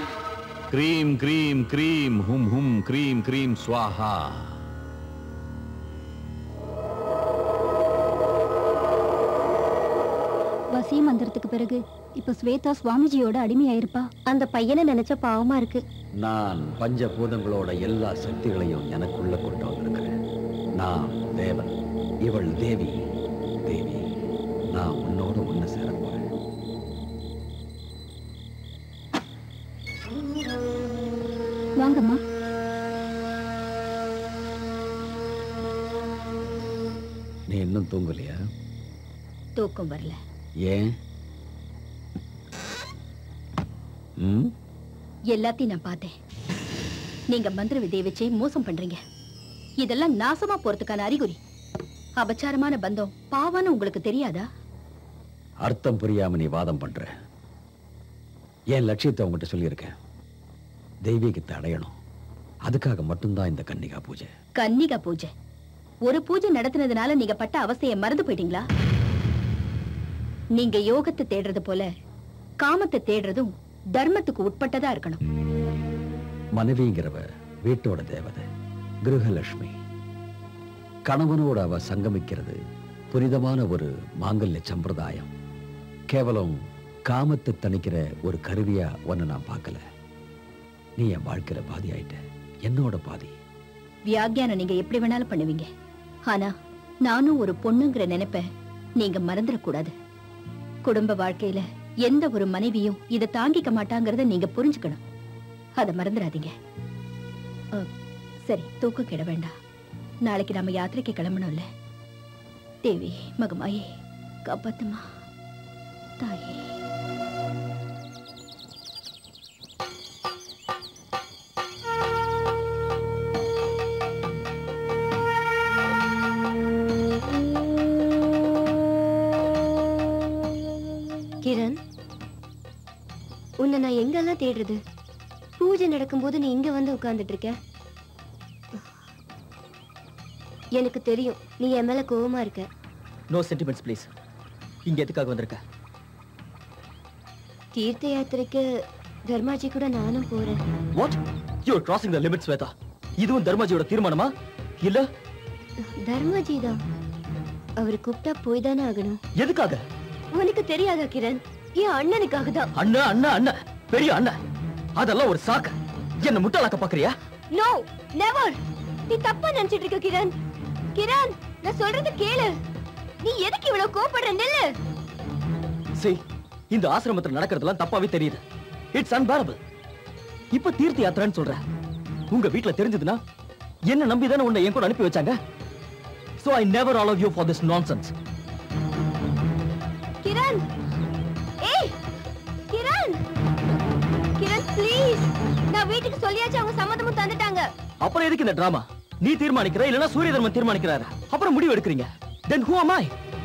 க்ரீம் க்ரீம் க்ரீம் ஹும் ஹும் க்ரீம் க்ரீம் ஸ்வாஹா மந்திரத்துக்கு பிறகு இப்ப ஸ்வேதா சுவாமிஜியோட அடிமையாயிருப்பா அந்த பையனை நினைச்ச பாவமா இருக்கு நான் பஞ்சபூதங்களோட எல்லா சக்திகளையும் எனக்குள்ள கொண்டு வந்திருக்கிறேன் நான் தேவன் இவள் தேவி தேவி நான் உன்னோட ஒண்ணு சேர போறேன் வாங்கம்மா நீ இன்னும் தூங்கலையா தூக்கம் வரல ஏன் ம் எல்லாத்தையும் நான் பார்த்தேன் நீங்க மந்திர விதையை வச்சே மோசம் பண்றீங்க இதெல்லாம் நாசமா போறதுக்கான அறிகுறி அபச்சாரமான பந்தம் பாவான்னு உங்களுக்கு தெரியாதா அர்த்தம் புரியாம நீ வாதம் பண்ற என் லட்சியத்தை உங்ககிட்ட சொல்லியிருக்கேன் தெய்வீகத்தை அடையணும் அதுக்காக மட்டும்தான் இந்த கன்னிகா பூஜை கன்னிகா பூஜை ஒரு பூஜை நடத்தினதுனால நீங்க பட்ட அவஸ்தையை மறந்து போயிட்டீங்களா நீங்க யோகத்தை தேடுறது போல காமத்தை தேடுறதும் தர்மத்துக்கு உட்பட்டதா இருக்கணும் மனைவிங்கிறவ வீட்டோட தேவதை கிருஹலட்சுமி கணவனோட அவ சங்கமிக்கிறது புனிதமான ஒரு மாங்கல்ய சம்பிரதாயம் கேவலம் காமத்தை தணிக்கிற ஒரு கருவியா ஒன்னு நான் பார்க்கல நீ என் வாழ்க்கையில பாதி ஆயிட்ட என்னோட பாதி வியாக்கியானம் நீங்க எப்படி வேணாலும் பண்ணுவீங்க ஆனா நானும் ஒரு பொண்ணுங்கிற நினைப்ப நீங்க மறந்துடக்கூடாது குடும்ப வாழ்க்கையில எந்த ஒரு மனைவியும் இதை தாங்கிக்க மாட்டாங்கறத நீங்க புரிஞ்சுக்கணும் அதை மறந்துடாதீங்க அ, சரி தூக்கம் கெட வேண்டாம் நாளைக்கு நாம யாத்திரைக்கு கிளம்பணும்ல தேவி மகமாயே காப்பாத்துமா தாயே கிரண் உன்னை நான் எங்கெல்லாம் தேடுறது பூஜை நடக்கும்போது நீ இங்க வந்து உட்கார்ந்துட்டு இருக்க எனக்கு தெரியும் நீ என் மேல கோவமா இருக்க நோ சென்டிமெண்ட்ஸ் ப்ளீஸ் இங்க எதுக்காக வந்திருக்க தீர்த்த யாத்திரைக்கு தர்மாஜி கூட நானும் போறேன் what you are crossing the limits Shweta இதுவும் தர்மாஜியோட தீர்மானமா இல்ல தர்மாஜி தான் அவர் கூப்பிட்டா போய் தானே ஆகணும் எதுக்காக உனக்கு தெரியாதா கிரண் என் அண்ணனுக்காக தான் அண்ணா அண்ணா அண்ணன் பெரிய அண்ணன் அதெல்லாம் ஒரு சாக்கு என்ன முட்டாளாக்க பாக்குறியா நோ நெவர் நீ தப்பா நினைச்சிட்டு இருக்க கிரண் கிரண் நான் சொல்றது கேளு நீ எதுக்கு இவ்வளவு கோபப்படுற நில்லு see இந்த ஆசிரமத்துல நடக்கிறதெல்லாம் தப்பாவே தெரியுது இட்ஸ் unbearable இப்ப தீர்த்த யாத்திரைன்னு சொல்ற உங்க வீட்ல தெரிஞ்சதுன்னா என்ன நம்பி தானே உன்னை என் கூட அனுப்பி வச்சாங்க so i never allow you for this nonsense Kiran ஏய் கிரண் கிரண் ப்ளீஸ் நான் வீட்டுக்கு சொல்லியாச்சு அவங்க சம்மதமும் தந்துட்டாங்க அப்புறம் எதுக்கு இந்த டிராமா நீ தீர்மானிக்கிற இல்லனா சூரிய தர்மன் தீர்மானிக்கிறாரு அப்புறம் முடிவு எடுக்கிறீங்க then who am i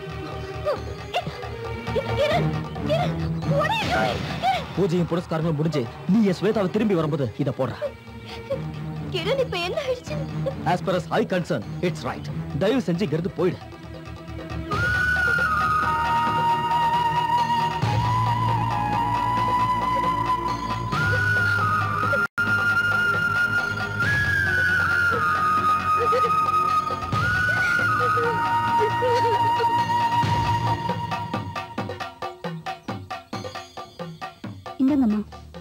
Kiran Kiran what are you doing Kiran பூஜையும் புரஸ்காரங்களும் முடிஞ்சு நீ என் ஸ்வேதாவை திரும்பி வரும்போது இத போடுற கிரண் இப்ப என்ன ஆயிடுச்சு as per as i concern it's right தயவு செஞ்சு இங்கிருந்து போயிடு இந்தங்கம்மா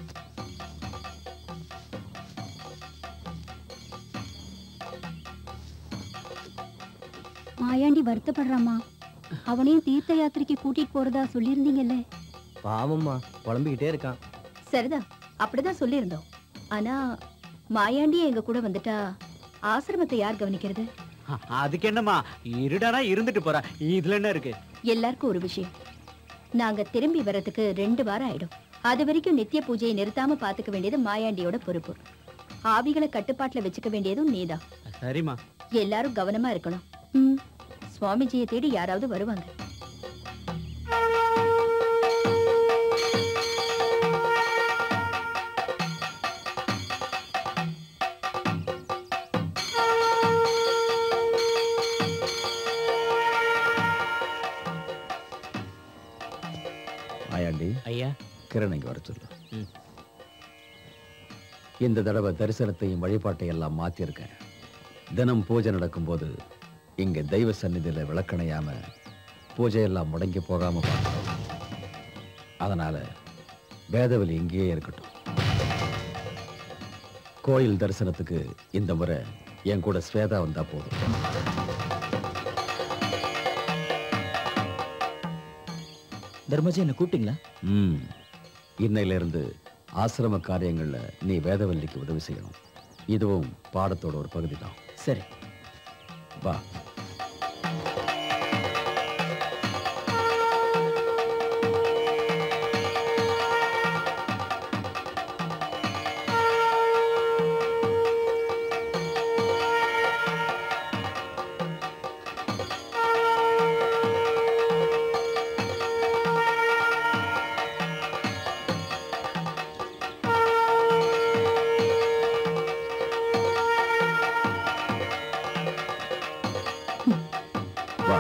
மாயாண்டி வருத்தப்படுறாம்மா அவனையும் தீர்த்த யாத்திரைக்கு கூட்டிட்டு போறதா சொல்லியிருந்தீங்கல்ல பாவம்மா புலம்பிக்கிட்டே இருக்கான் சரிதான் அப்படிதான் சொல்லியிருந்தோம் ஆனா மாயாண்டியே எங்க கூட வந்துட்டா ஆசிரமத்தை யார் கவனிக்கிறது அ- அதுக்கு என்னம்மா இருடானா இருந்துட்டு போறா இதுல என்ன இருக்கு எல்லாருக்கும் ஒரு விஷயம் நாங்க திரும்பி வர்றதுக்கு ரெண்டு வாரம் ஆயிடும் அது வரைக்கும் நித்திய பூஜையை நிறுத்தாம பாத்துக்க வேண்டியது மாயாண்டியோட பொறுப்பு ஆவிகளை கட்டுப்பாட்டுல வச்சுக்க வேண்டியதும் நீதான் சரிம்மா எல்லாரும் கவனமா இருக்கணும் ம், சுவாமிஜியை தேடி யாராவது வருவாங்க ஆயாண்டி ஐயா கிரண் இங்க வர சொல்லு ம். இந்த தடவை தரிசனத்தையும் வழிபாட்டையும் எல்லாம் மாத்திருக்கேன் தினம் பூஜை நடக்கும்போது இங்க தெய்வ சந்நிதியில விளக்கணையாம பூஜையெல்லாம் முடங்கி போகாம பார்க்கணும் அதனால வேதவலி இங்கேயே இருக்கட்டும் கோயில் தரிசனத்துக்கு இந்த முறை என் கூட ஸ்வேதா வந்தா போதும் தர்மஜி என்ன கூப்பிட்டீங்களா ம் இன்னையில இருந்து ஆசிரம காரியங்கள்ல நீ வேதவல்லிக்கு உதவி செய்யணும் இதுவும் பாடத்தோட ஒரு பகுதி தான் சரி வா வா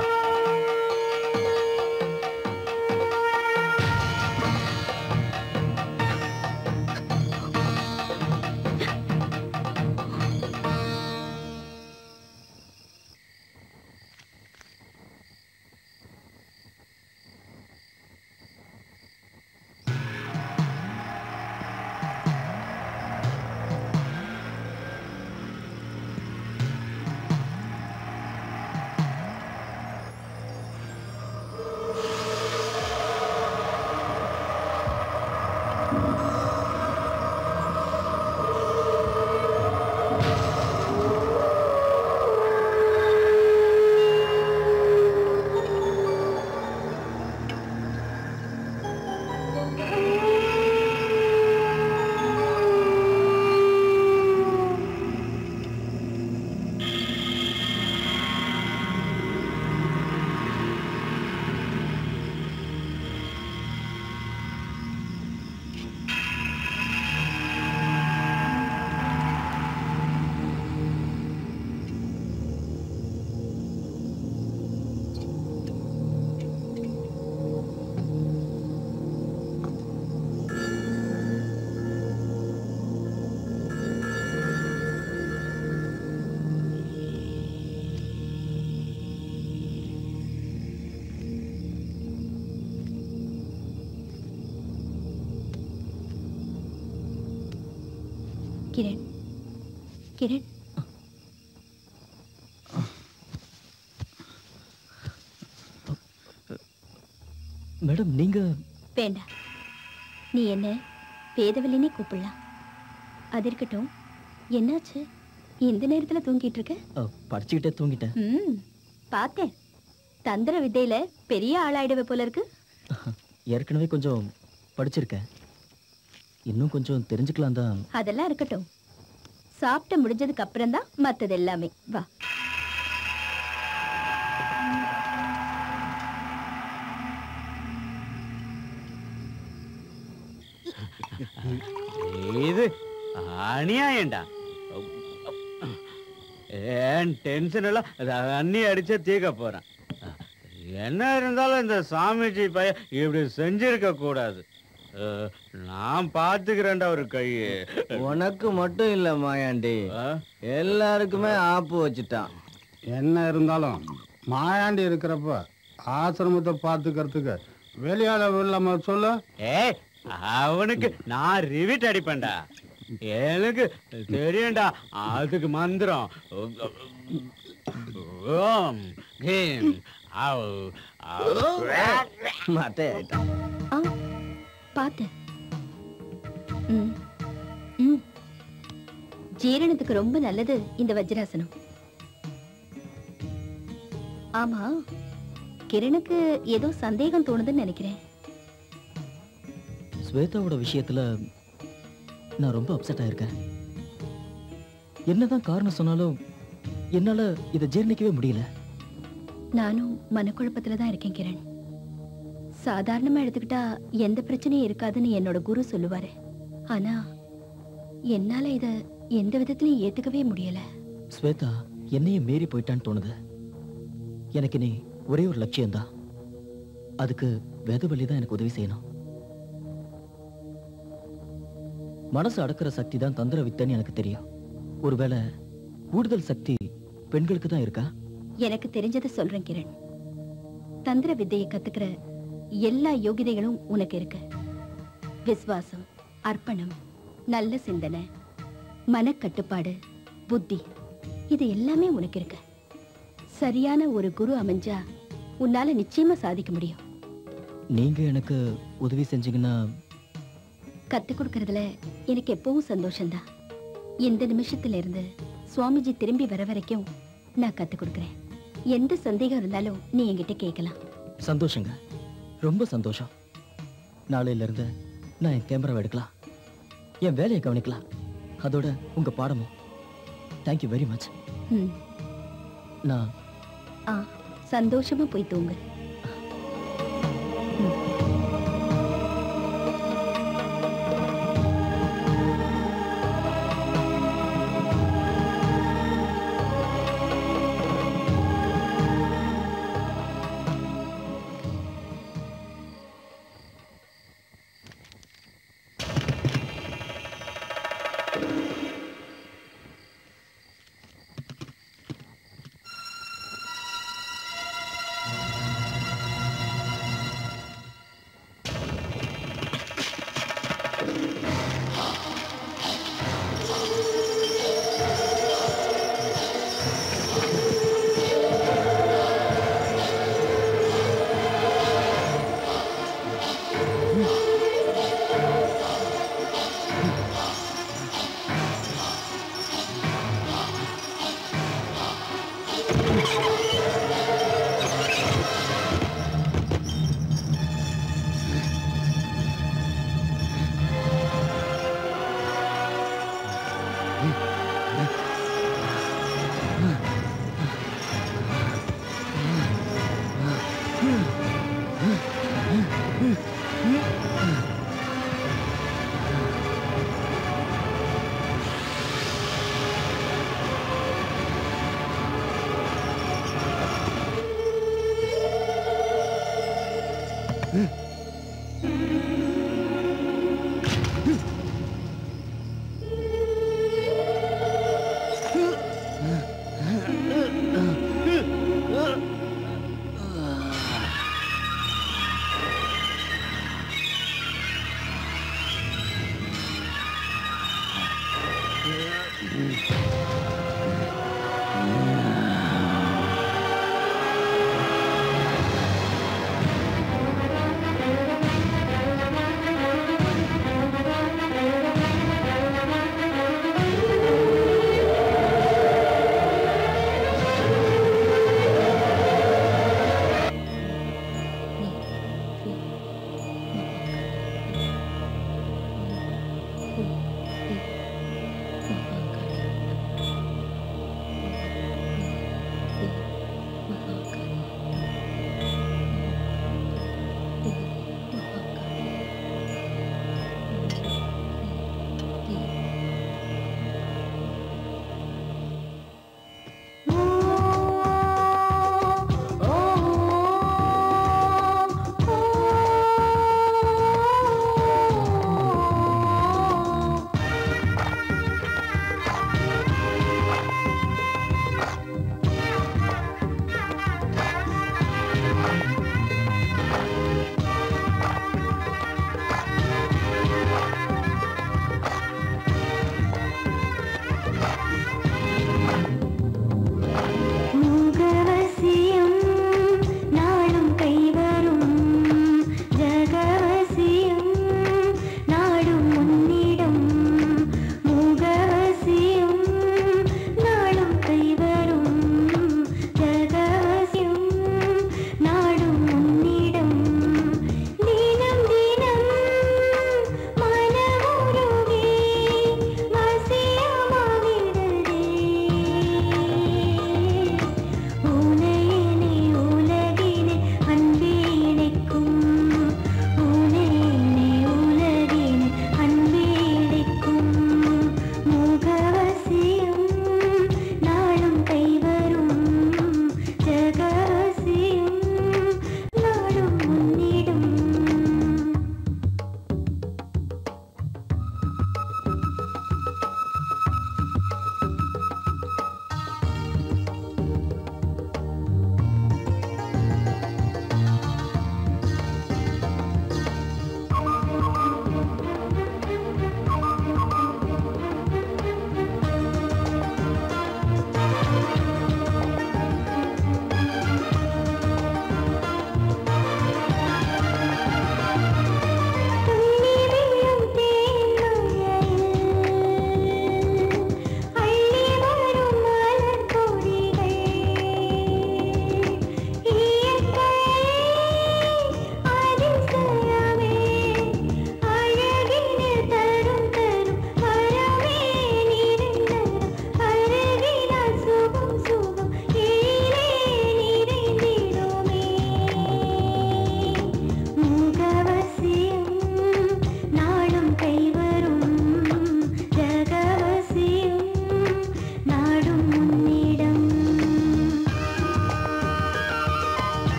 கிரண் கிரண் மேடம் நீங்க வேண்டாம் நீ என்ன வேதவல்லினே கூப்பிடலாம் அது இருக்கட்டும் என்னாச்சு இந்த நேரத்துல தூங்கிட்டு இருக்க அஹ், படிச்சுக்கிட்டே தூங்கிட்டேன் ம் பார்த்தேன் தந்திர வித்தையில பெரிய ஆளாயிடுவே போல இருக்கு ஏற்கனவே கொஞ்சம் படிச்சிருக்கேன் இன்னும் கொஞ்சம் தெரிஞ்சுக்கலாம் தான் அதெல்லாம் இருக்கட்டும் சாப்பிட்டு முடிஞ்சதுக்கு அப்புறம் தான் மத்தது எல்லாமே வா இது அநியாயம்டா ஏன் டென்ஷன் எல்லாம் அண்ணி அடிச்சா தீக்க போறேன் என்ன இருந்தாலும் இந்த சாமிஜி பையன் இப்படி செஞ்சிருக்க கூடாது அஹ், நான் பாத்துக்கிறேன்டா ஒரு கையை உனக்கு மட்டும் இல்ல மாயாண்டி எல்லாருக்குமே ஆப்பு வச்சுட்டான் என்ன இருந்தாலும் மாயாண்டி இருக்கிறப்ப ஆசிரமத்தை பார்த்துக்கிறதுக்கு வெளியால இல்லாம சொல்ல ஏய் அவனுக்கு நான் ரிவிட் அடிப்பேன்டா எனக்கு தெரியும்டா அதுக்கு மந்திரம் ஓம் ஹீம் அவ் மாட்டே ஆயிட்டான் ஆ பார்த்தேன் ம் ம் ஜீரணத்துக்கு ரொம்ப நல்லது இந்த வஜ்ராசனம் ஆமா கிரணுக்கு ஏதோ சந்தேகம் தோணுதுன்னு நினைக்கிறேன் ஸ்வேதாவோட விஷயத்துல நான் ரொம்ப அப்செட் ஆயிருக்கேன் என்னதான் காரணம் சொன்னாலும் என்னால இதை ஜீர்ணிக்கவே முடியல நானும் மனக்குழப்பத்துல தான் இருக்கேன் கிரண் சாதாரணமா எடுத்துக்கிட்டா எந்த பிரச்சனையும் இருக்காதுன்னு என்னோட குரு சொல்லுவாரு ஆனா என்னால இத எந்த விதத்திலையும் ஏத்துக்கவே முடியல ஸ்வேதா என்னையும் மீறி போயிட்டான்னு தோணுது எனக்கு நீ ஒரே ஒரு லட்சியம்தான் அதுக்கு வேதவழி தான் எனக்கு உதவி செய்யணும் மனசு அடக்கிற சக்தி தான் தந்திர வித்தைன்னு எனக்கு தெரியும் ஒருவேளை கூடுதல் சக்தி பெண்களுக்கு தான் இருக்கா எனக்கு தெரிஞ்சதை சொல்றேன் கிரண் தந்திர வித்தையை கத்துக்கிற எல்லா யோகிதைகளும் உனக்கு இருக்கு விசுவாசம் அர்ப்பணம் நல்ல சிந்தனை மனக்கட்டுப்பாடு புத்தி இது எல்லாமே உனக்கு இருக்கு சரியான ஒரு குரு அமைஞ்சா உன்னால நிச்சயமா சாதிக்க முடியும் நீங்க எனக்கு உதவி செஞ்சீங்கன்னா கத்துக் கொடுக்கறதுல எனக்கு எப்பவும் சந்தோஷம்தான் இந்த நிமிஷத்துல இருந்து சுவாமிஜி திரும்பி வர வரைக்கும் நான் கத்துக் கொடுக்கறேன் எந்த சந்தேகம் இருந்தாலும் நீ என்கிட்ட கேட்கலாம் சந்தோஷங்க ரொம்ப சந்தோஷம் நாளையில இருந்து நான் என் கேமராவை எடுக்கலாம் என் வேலையை கவனிக்கலாம் அதோட உங்க பாடமும் தேங்க்யூ வெரி மச் ம். நான் ஆ சந்தோஷமா போய் தூங்கு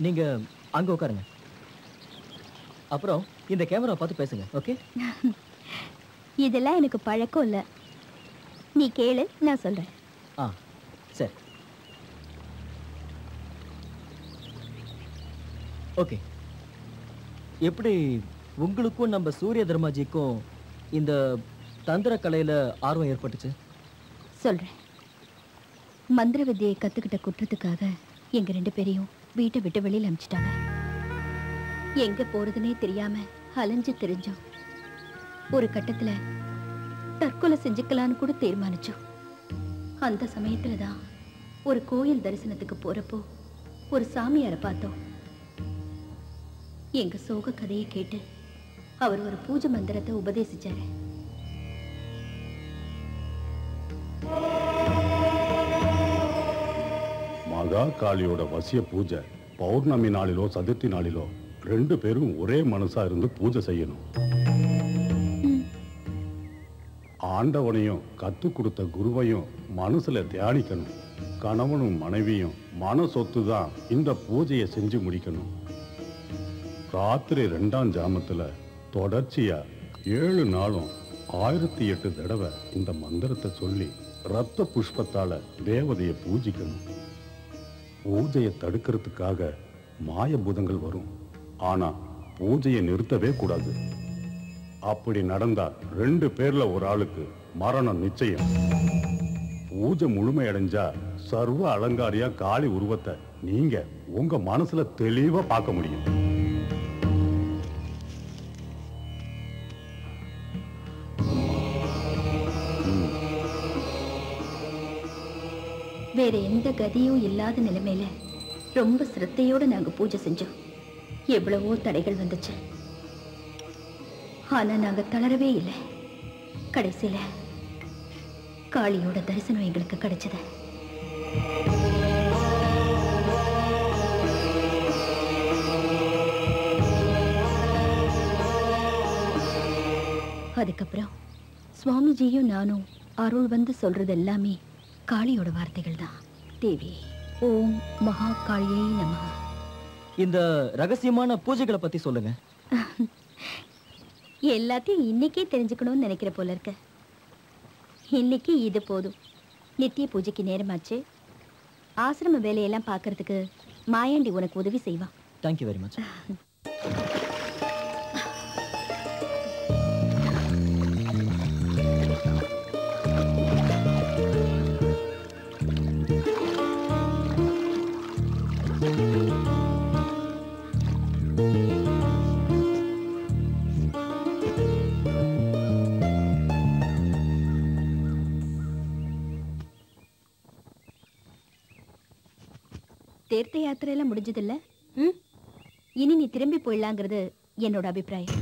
நீங்க அங்க உட்காருங்க அப்புறம் இந்த கேமரா பார்த்து பேசுங்க ஓகே இதெல்லாம் எனக்கு பழக்கம் இல்ல நீ கேளு நான் சொல்றேன் ஆ சரி ஓகே எப்படி உங்களுக்கும் நம்ம சூரிய தர்மாஜிக்கும் இந்த தந்திர கலையில ஆர்வம் ஏற்பட்டுச்சு சொல்றேன் மந்திர வித்தையை கத்துக்கிட்ட குற்றத்துக்காக எங்க ரெண்டு பேரையும் வீட்டை விட்டு வெளியில அனுப்பிச்சிட்டாங்க எங்க போறதுனே தெரியாம அலைஞ்சு தெரிஞ்சோம் ஒரு கட்டத்துல தற்கொலை செஞ்சுக்கலான்னு கூட தீர்மானிச்சோம் அந்த சமயத்துல தான் ஒரு கோயில் தரிசனத்துக்கு போறப்போ ஒரு சாமியாரை பார்த்தோம் எங்க சோக கதையை கேட்டு அவர் ஒரு பூஜை மந்திரத்தை உபதேசிச்சாரு மகா காளியோட வசிய பூஜை பௌர்ணமி நாளிலோ சதுர்த்தி நாளிலோ ரெண்டு பேரும் ஒரே மனசா இருந்து பூஜை செய்யணும் ஆண்டவனையும் கத்து கொடுத்த குருவையும் மனசுல தியானிக்கணும் கணவனும் மனைவியும் மன சொத்து தான் இந்த பூஜையை செஞ்சு முடிக்கணும் ராத்திரி ரெண்டாம் ஜாமத்துல தொடர்ச்சியா ஏழு நாளும் ஆயிரத்தி எட்டு தடவை இந்த மந்திரத்தை சொல்லி ரத்த புஷ்பத்தால தேவதையை பூஜிக்கணும் பூஜையை தடுக்கிறதுக்காக மாயபூதங்கள் வரும் ஆனா பூஜையை நிறுத்தவே கூடாது அப்படி நடந்தா ரெண்டு பேர்ல ஒரு ஆளுக்கு மரணம் நிச்சயம் பூஜை முழுமையடைஞ்சா சர்வ அலங்காரியா காளி உருவத்தை நீங்க உங்க மனசுல தெளிவா பார்க்க முடியும் வேற எந்த கதியும் இல்லாத நிலைமையில ரொம்ப சிரத்தையோட நாங்க பூஜை செஞ்சோம் எவ்வளவோ தடைகள் வந்துச்சு ஆனா நாங்க தளரவே இல்லை கடைசியில காளியோட தரிசனம் எங்களுக்கு கிடைச்சது அதுக்கப்புறம் சுவாமிஜியும் நானும் அருள் வந்து சொல்றது எல்லாமே காளியோட வார்த்தைகள் தான் தேவி ஓம் மகா காளியை நமஹ இந்த ரகசியமான பூஜைகளை பத்தி சொல்லுங்க எல்லாத்தையும் இன்னைக்கே தெரிஞ்சுக்கணும்னு நினைக்கிற போல இருக்க இன்னைக்கு இது போதும் நித்திய பூஜைக்கு நேரமாச்சு ஆசிரம வேலையெல்லாம் பார்க்கறதுக்கு மாயாண்டி உனக்கு உதவி செய்வான் தேங்க்யூ வெரி மச் தீர்த்த யாத்திரையெல்லாம் முடிஞ்சதில்ல ம் இனி நீ திரும்பி போயிடலாங்கிறது என்னோட அபிப்பிராயம்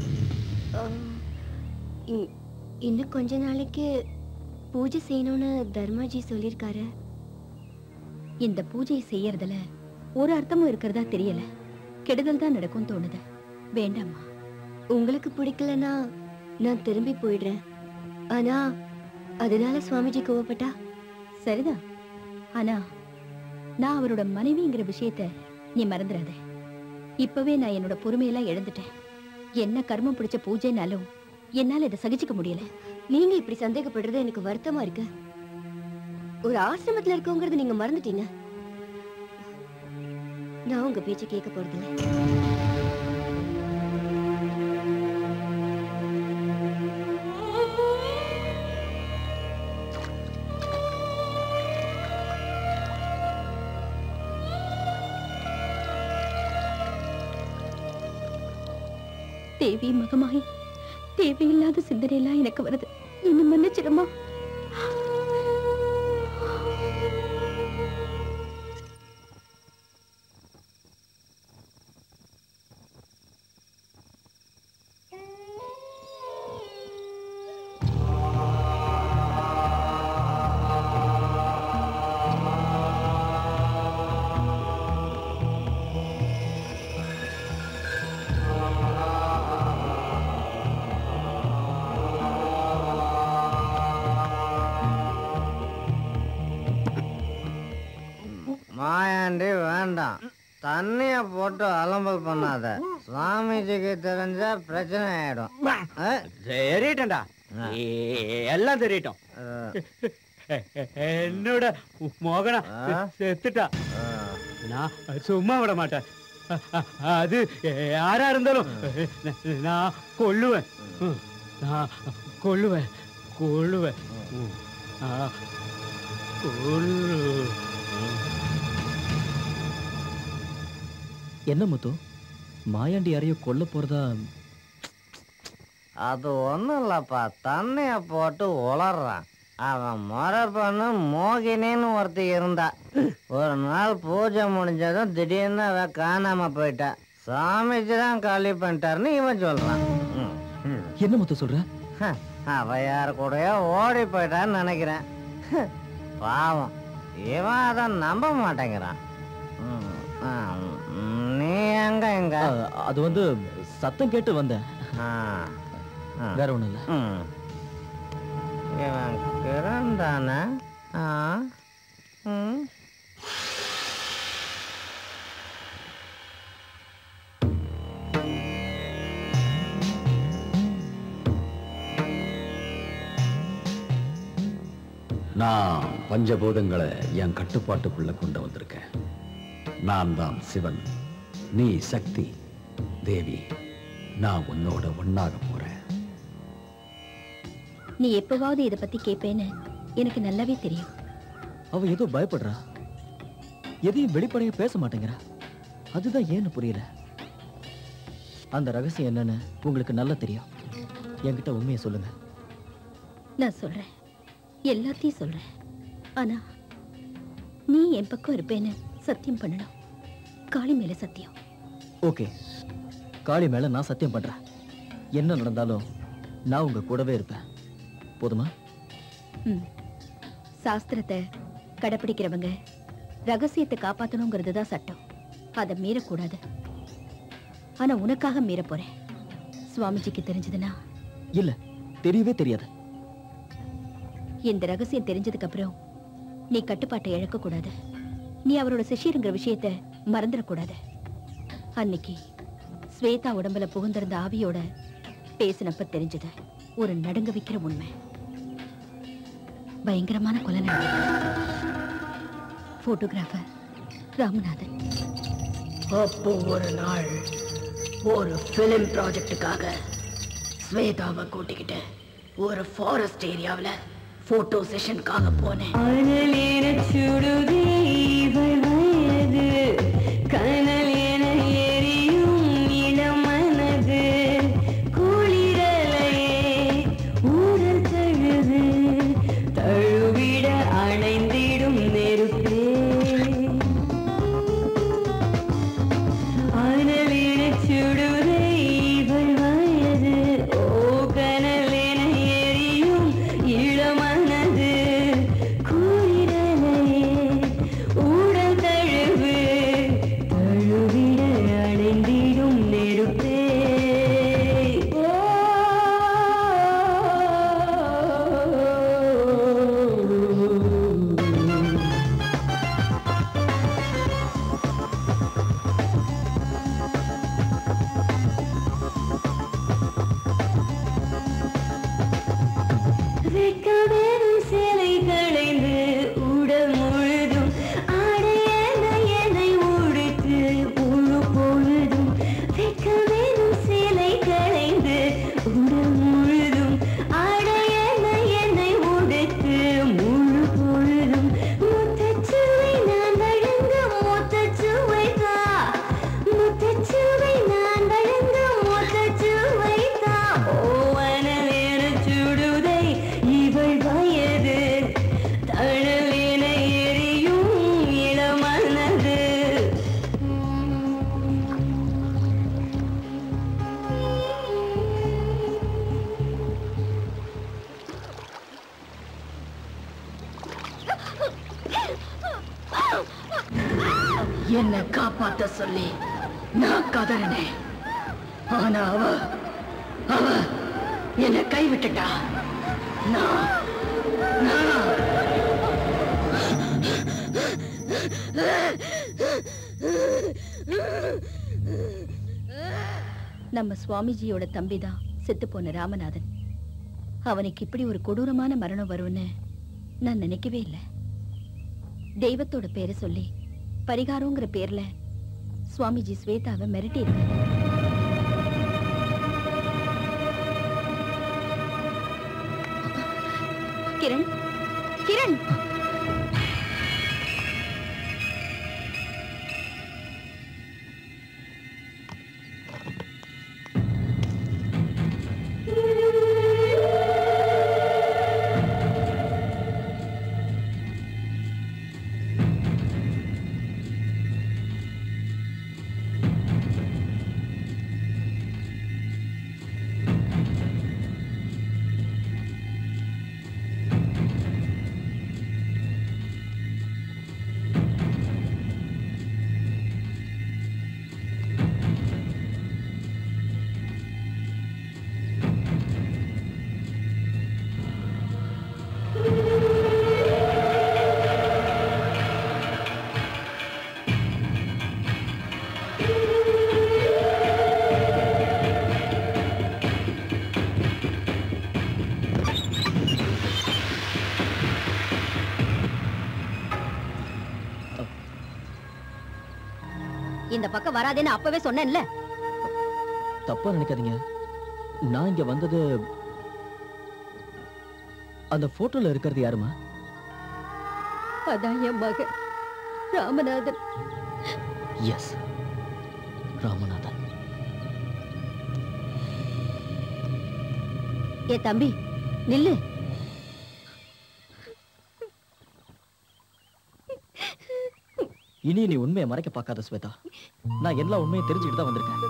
இ- இன்னும் கொஞ்ச நாளைக்கு பூஜை செய்யணும்னு தர்மாஜி சொல்லியிருக்காரு இந்த பூஜையை செய்யறதுல ஒரு அர்த்தமும் இருக்கிறதா தெரியல கெடுதல் தான் நடக்கும் தோணுது வேண்டாம்மா உங்களுக்கு பிடிக்கலனா நான் திரும்பி போயிடுறேன் ஆனா அதனால சுவாமிஜி கோவப்பட்டா சரிதான் ஆனா நான் அவரோட மனைவிங்கிற விஷயத்த நீ மறந்துடாத இப்பவே நான் என்னோட பொறுமையெல்லாம் இழந்துட்டேன் என்ன கர்மம் பிடிச்ச பூஜைனாலும் என்னால இதை சகிச்சுக்க முடியல நீங்க இப்படி சந்தேகப்படுறது எனக்கு வருத்தமா இருக்கு ஒரு ஆசிரமத்துல இருக்கோங்கிறது நீங்க மறந்துட்டீங்க நான் உங்க பேச்சை கேட்க போறதில்ல தேவி மகமாயி தேவையில்லாத சிந்தனையெல்லாம் எனக்கு வருது என்ன மன்னிச்சிடுமா மாயாண்டி வேண்டாம் தண்ணிய போட்டு அலம்பல் பண்ணாத சாமிஜிக்கு தெரிஞ்சா பிரச்சனை ஆயிடும் ஆ? தெரியட்டா எல்லாம் தெரியட்டும் என்னோட மோகனா செத்துட்டா நான் சும்மா விட மாட்டேன் அது யாரா இருந்தாலும் நான் கொல்லுவேன் நான் கொல்லுவேன் கொல்லுவேன் நான் கொல்லுவேன் என்ன முத்து மாயாண்டி யாரையோ கொல்ல போறதா அது ஒண்ணும் இல்லப்பா தண்ணிய போட்டு உளறான் அவன் முறை பண்ண மோகினின்னு ஒருத்தி இருந்தா ஒரு நாள் பூஜை முடிஞ்சதும் திடீர்னு அவ காணாம போயிட்டா சாமிஜி தான் காலி பண்ணிட்டாருன்னு இவன் சொல்றான் ம், ம். என்ன முத்து சொல்ற ஹ, அவ யார் கூடயோ ஓடி போயிட்டான்னு நினைக்கிறேன் ஹ, பாவம் இவன் அதை நம்ப மாட்டேங்கிறான் ம், ஆ, ம், நீ எங்க எங்க அ, அது வந்து சத்தம் கேட்டு வந்தேன் ஆ, ஆ. வேற ஒண்ணும் இல்ல ம். இவன் கிரண் தானே ஆ ம் நான் பஞ்சபூதங்களை என் கட்டுப்பாட்டுக்குள்ள கொண்டு வந்திருக்கேன் நான் தான் சிவன் நீ சக்தி தேவி நான் உன்னோட ஒண்ணாக போறேன் நீ எப்பவாவது இத பத்தி கேட்பேன்னு எனக்கு நல்லாவே தெரியும் அவ ஏதோ பயப்படுறா எதையும் வெளிப்படையா பேச மாட்டேங்கிறா அதுதான் ஏன்னு புரியல அந்த ரகசியம் என்னன்னு உங்களுக்கு நல்லா தெரியும் என்கிட்ட உண்மையை சொல்லுங்க நான் சொல்றேன் எல்லாத்தையும் சொல்றேன் ஆனா நீ என் பக்கம் இருப்பேன்னு சத்தியம் பண்ணணும் காளி மேல சத்தியம் ஓகே காளி மேல நான் சத்தியம் பண்றேன் என்ன நடந்தாலும் நான் உங்க கூடவே இருப்பேன் போதுமா ம். சாஸ்திரத்தை கடைப்பிடிக்கிறவங்க ரகசியத்தை காப்பாத்தணுங்கிறது தான் சட்டம் அதை மீறக்கூடாது ஆனா உனக்காக மீற போறேன் சுவாமிஜிக்கு தெரிஞ்சதுன்னா இல்ல தெரியவே தெரியாது இந்த ரகசியம் தெரிஞ்சதுக்கு அப்புறம் நீ கட்டுப்பாட்டை இழக்க கூடாது நீ அவரோட சிஷ்யருங்கிற விஷயத்த மறந்துடக்கூடாது அன்னைக்கு ஸ்வேதா உடம்புல புகுந்திருந்த ஆவியோட பேசினப்ப தெரிஞ்சது ஒரு நடுங்க வைக்கிற உண்மை பயங்கரமான கொலை போட்டோகிராஃபர் ராமநாதன் அப்போ ஒரு நாள் ஒரு ஃபிலிம் ப்ராஜெக்ட்டுக்காக ஸ்வேதாவை கூட்டிக்கிட்டு ஒரு ஃபாரஸ்ட் ஏரியாவில் ஃபோட்டோ செஷனுக்காக போனேன் அனல் என சுடுதே இவள் வயது கனல் என எரியும் இளம் மனது குளிரலையே ஊடல் தழுது தழுவிட அணைந்திடும் நெருப்பே அனல் என சுடுதே இவள் வயது ஓ கனல் என எரியும் இளமனது குளிரலையே ஊடல் தழுவு தழுவிட அணைந்திடும் நெருப்பே வெட்கமெனும் சிலை களைந்து உடல் முழுதும் ஆடையன என்னை உடுத்து முழு பொழுதும் வெட்கமெனும் சிலை களைந்து உடல் முழுதும் ஆடையன என்னை உடுத்து முழு பொழுதும் முத்தச்சுவை நான் வழங்க முத்தச்சுவை தா முத்தச்சுவை நான் வழங்க முத்தச்சுவை தா ஓவனல் என சுடுதை இவள் வயது தழல் என எரியும் இளமனது என்னை காப்பாத்த சொல்லி நான் கதறினேன் ஆனா அவ அவ என்னை கைவிட்டுட்டா நான் நான் நம்ம சுவாமிஜியோட தம்பிதான் செத்து போன ராமநாதன் அவனுக்கு இப்படி ஒரு கொடூரமான மரணம் வரும்னு நான் நினைக்கவே இல்லை தெய்வத்தோட பேரை சொல்லி பரிகாரங்கிற பேர்ல சுவாமிஜி ஸ்வேதாவை மிரட்டி இருக்காரு கிரண் கிரண் இந்த பக்கம் வராதேன்னு அப்பவே சொன்னேன்ல தப்பா நினைக்காதீங்க நான் இங்க வந்தது அந்த போட்டோல இருக்கிறது யாருமா அதான் என் மகன் ராமநாதன் எஸ் ராமநாதன் ஏ தம்பி நில்லு இனி நீ உண்மையை மறைக்க பார்க்காத ஸ்வேதா நான் எல்லா உண்மையும் தெரிஞ்சுக்கிட்டு தான் வந்திருக்கேன்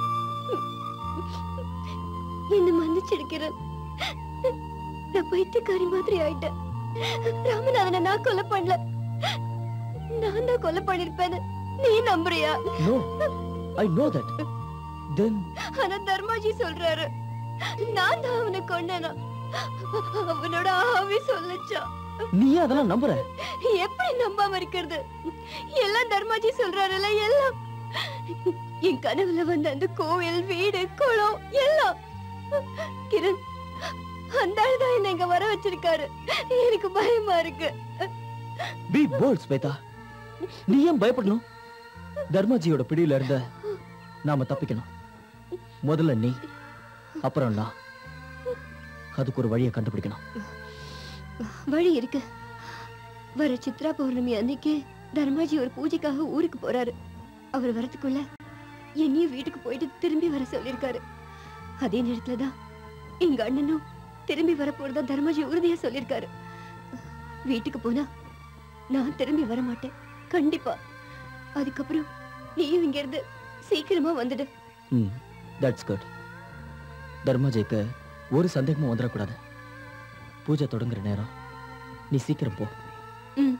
என்ன மன்னிச்சிருக்கிறேன் நான் பைத்தியக்காரி மாதிரி ஆயிட்டேன் ராமநாதனை நான் கொலை பண்ணல நான் தான் கொலை பண்ணிருப்பேன்னு நீ நம்புறியா no I know that then ஆனா தர்மாஜி சொல்றாரு நான் தான் அவனை கொன்னேனா அவனோட ஆவி சொல்லுச்சா நீ ஏன் அதெல்லாம் நம்புற எப்படி நம்பாம இருக்கிறது எல்லாம் தர்மாஜி சொல்றாருல்ல எல்லாம் என் கனவுல வந்த அந்த கோவில் வீடு குளம் எல்லாம் கிரண் அந்த ஆள் தான் என்ன இங்க வர வச்சிருக்காரு எனக்கு பயமா இருக்கு பி போல்ட் ஸ்வேதா நீ ஏன் பயப்படணும் தர்மாஜியோட பிடியில இருந்த நாம தப்பிக்கணும் முதல்ல நீ அப்புறம் நான் அதுக்கு ஒரு வழியை கண்டுபிடிக்கணும் வழி இருக்கு வர சித்ரா பௌர்ணமி அன்னைக்கு தர்மாஜி ஒரு பூஜைக்காக ஊருக்கு போறாரு அவர் வரதுக்குள்ள என்னையும் வீட்டுக்கு போயிட்டு திரும்பி வர சொல்லிருக்காரு அதே நேரத்துல தான் எங்க அண்ணனும் திரும்பி வர போறதா தர்மாஜி உறுதியா சொல்லிருக்காரு வீட்டுக்கு போனா நான் திரும்பி வர மாட்டேன் கண்டிப்பா அதுக்கப்புறம் நீயும் இங்க இருந்து சீக்கிரமா வந்துடு ம் தட்ஸ் குட் தர்மாஜிக்கு ஒரு சந்தேகமும் வந்துடக்கூடாது பூஜை தொடங்குற நேரம் நீ சீக்கிரம் போ ம்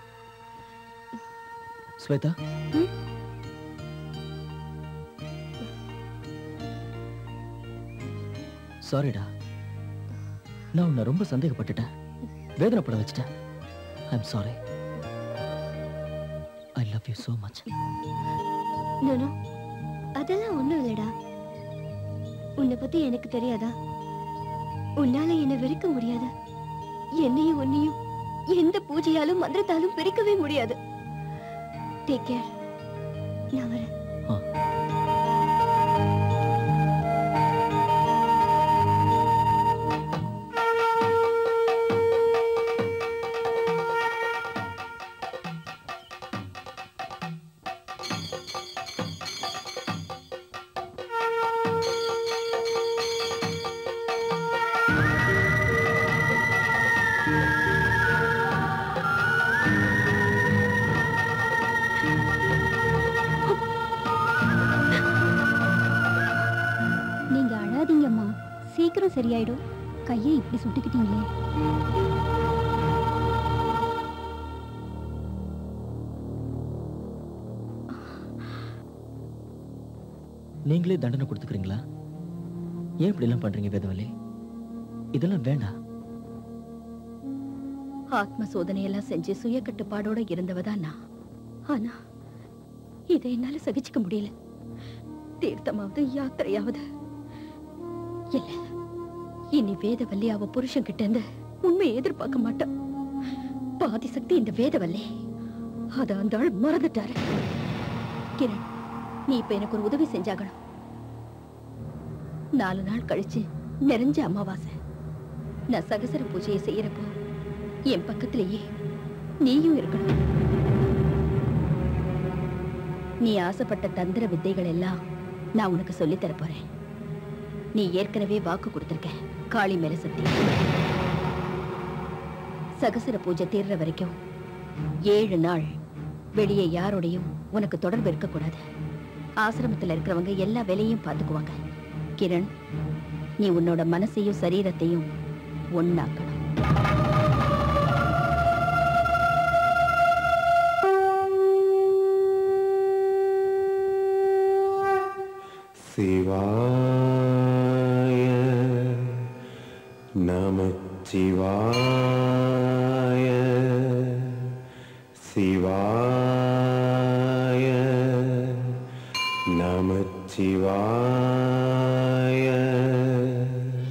ஸ்வேதா சாரிடா நான் உன்னை ரொம்ப சந்தேகப்பட்டுட்டேன் வேதனைப்பட வச்சுட்டேன் I'm sorry I love you so much நானு அதெல்லாம் ஒண்ணும் இல்லடா உன்னை பத்தி எனக்கு தெரியாதா உன்னால என்னை வெறுக்க முடியாது என்னையும் உன்னையும் எந்த பூஜையாலும் மந்திரத்தாலும் பிரிக்கவே முடியாது டேக் கேர் நான் வரேன் நீங்க அழாதீங்கம்மா சீக்கிரம் சரியாயிடும் கையை இப்படி சுட்டுக்கிட்டீங்களே நீங்களே தண்டனை கொடுத்துக்கிறீங்களா ஏன் இப்படி எல்லாம் பண்றீங்க வேதவல்லி இதெல்லாம் வேண்டாம் ஆத்ம சோதனையெல்லாம் செஞ்சு சுய கட்டுப்பாடோட இருந்தவ தான் நான் ஆனா இதை என்னால சகிச்சுக்க முடியல தீர்த்தமாவது யாத்திரையாவது இல்ல இனி வேதவல்லி அவ புருஷன் கிட்ட இருந்து உண்மையை எதிர்பார்க்க மாட்டான் பாதி சக்தி இந்த வேதவல்லி அத அந்த ஆள் மறந்துட்டாரு கிரண் நீ இப்ப எனக்கு ஒரு உதவி செஞ்சாகணும் நாலு நாள் கழிச்சு நிறைஞ்ச அமாவாசை நான் சகசர பூஜையை செய்யறப்போ என் பக்கத்திலேயே நீயும் இருக்கணும் நீ ஆசைப்பட்ட தந்திர வித்தைகள் எல்லாம் நான் உனக்கு சொல்லித் தரப் போறேன் நீ ஏற்கனவே வாக்கு கொடுத்திருக்க காளி மேல சத்தியம் சகசர பூஜை தீர்ற வரைக்கும் ஏழு நாள் வெளியே யாரோடையும் உனக்கு தொடர்பு இருக்கக்கூடாது ஆசிரமத்துல இருக்கிறவங்க எல்லா வேலையும் பார்த்துக்குவாங்க கிரண் நீ உன்னோட மனசையும் சரீரத்தையும் ஒண்ணாக்கணும் சிவாய நமச்சிவாய சிவாய நமச்சிவாய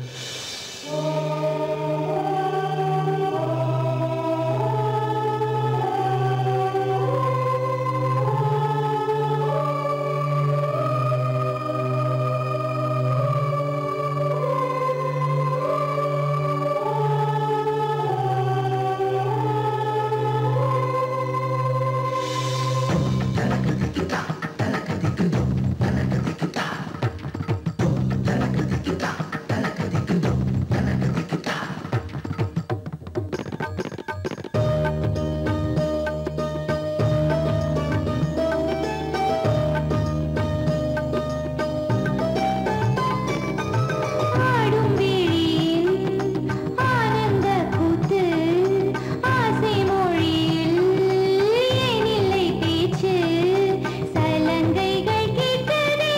ஆடும் விழியில் ஆனந்த கூத்து ஆசை மொழியில் ஏனில்லை பேச்சு சலங்கைகள் கேட்குதே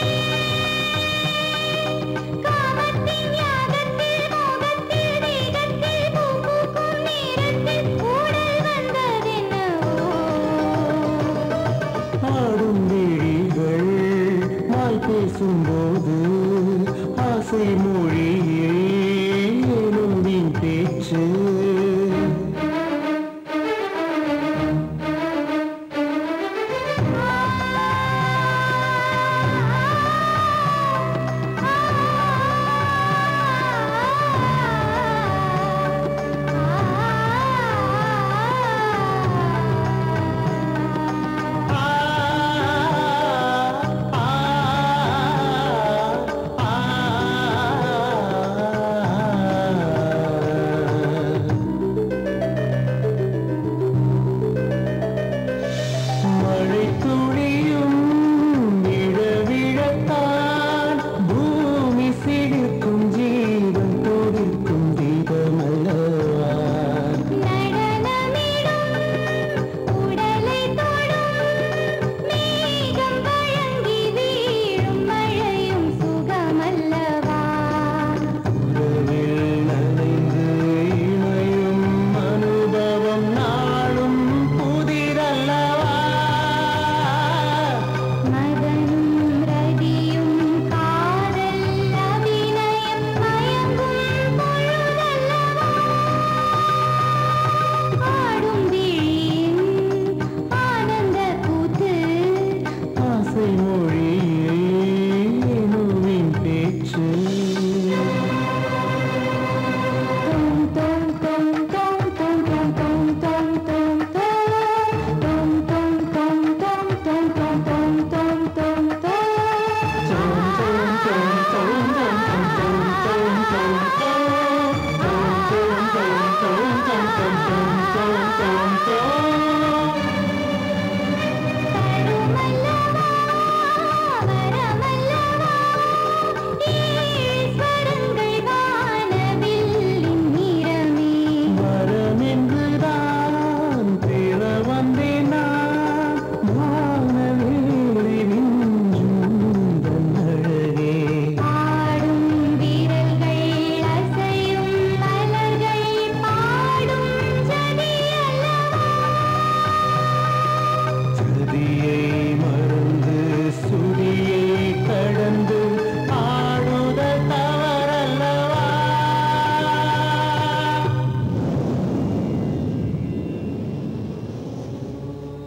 காமத்தின் யாகத்தில் மோகத்தில் வேகத்தில் பூ பூக்கும் நேரத்தில் ஊடல் வந்ததென்னவோ ஆடும் விழிகள் மாய் பேசும்போது ஆசை மொழியே ஏனும் வீண் பேச்சு மழை துளியும் விழவிழத்தான் பூமி சிடுக்கும் ஜீவன் துடிக்கும் தீபமல்லவா உடலை தொடும் மேகம் வழங்கி வீழும் மழையும் சுகமல்லவா உறவில் நனைந்து இணையும் அனுபவம் நாளும் புதிரல்லவா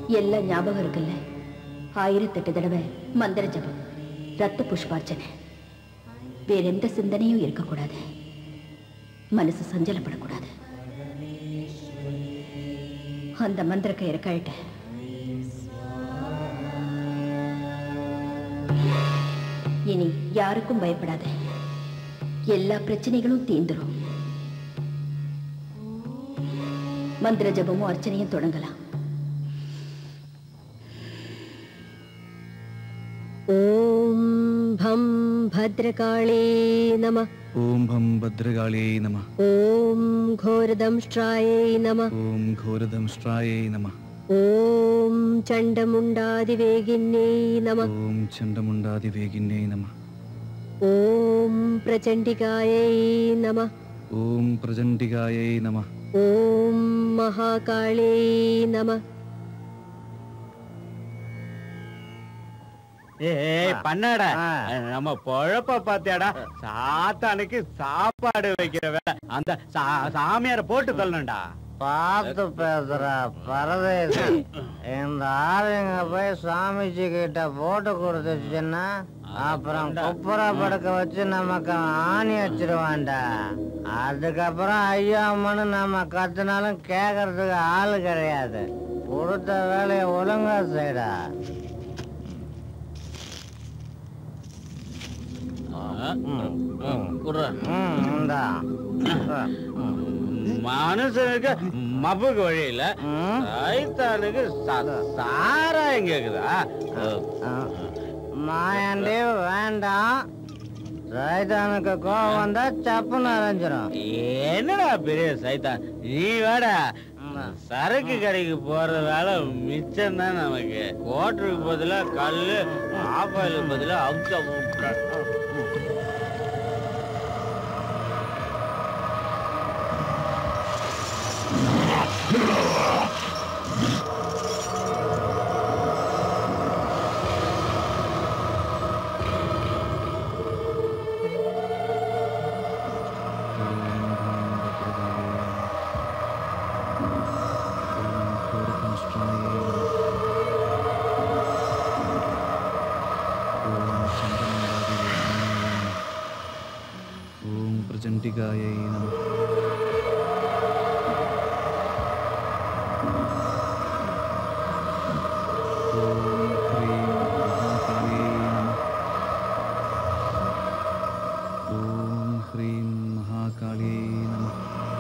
எல்லாம் ஞாபகம் இருக்குல்ல ஆயிரத்தெட்டு தடவை மந்திர ஜபம் ரத்த புஷ்பார்ச்சனை வேற எந்த சிந்தனையும் இருக்கக்கூடாது மனசு சஞ்சலப்படக்கூடாது அந்த மந்திர கயிறை கழட்ட இனி யாருக்கும் பயப்படாத எல்லா பிரச்சனைகளும் தீந்துரும் மந்திர ஜபமும் அர்ச்சனையும் தொடங்கலாம் ॐ भं भद्रकाळे नमः ॐ भं भद्रकाळे नमः ॐ घोरदंष्ट्रायै नमः ॐ घोरदंष्ट्रायै नमः ॐ चण्डमुण्डादिवेगिन्यै नमः ॐ चण्डमुण्डादिवेगिन्यै नमः ॐ प्रचण्डिकायै नमः ॐ प्रचण्डिकायै नमः ॐ महाकाळै नमः ஏய் பண்ணாடா நம்ம பொழப்ப பாத்தியாடா சாத்தானுக்கு சாப்பாடு வைக்கிற வேலை அந்த சா- சாமியார போட்டு தள்ளணும்டா பார்த்து பேசுற பரதேசி இந்த ஆளுங்க போய் சாமிஜி கிட்ட போட்டு கொடுத்துச்சுன்னா அப்புறம் குப்புற படுக்க வச்சு நமக்கு ஆணி வச்சிருவான்டா அதுக்கப்புறம் ஐயாமனு நம்ம கத்துனாலும் கேக்குறதுக்கு ஆள் கிடையாது கொடுத்த வேலையை ஒழுங்கா செய்டா ம், இந்தா. மனுஷனுக்கு மப்புக்கு வழி இல்ல சைத்தானுக்கு சா- சாராயம் கேக்குதா மாயாண்டி வேண்டாம் சைதானுக்கு கோவம் வந்தா சப்புன்னு அரைஞ்சிரும் என்னடா பெரிய சைத்தான் நீ வாடா சரக்கு கடைக்கு போற வேலை மிச்சம் தான் நமக்கு கோட்டருக்கு பதிலா கல்லு ஆப்பாயிலுக்கு பதிலா அவுச்சா ॐ प्रचण्डिकायै नमः ॐ ह्रीं महाकाल्यै नमः ॐ ह्रीं महाकाल्यै नमः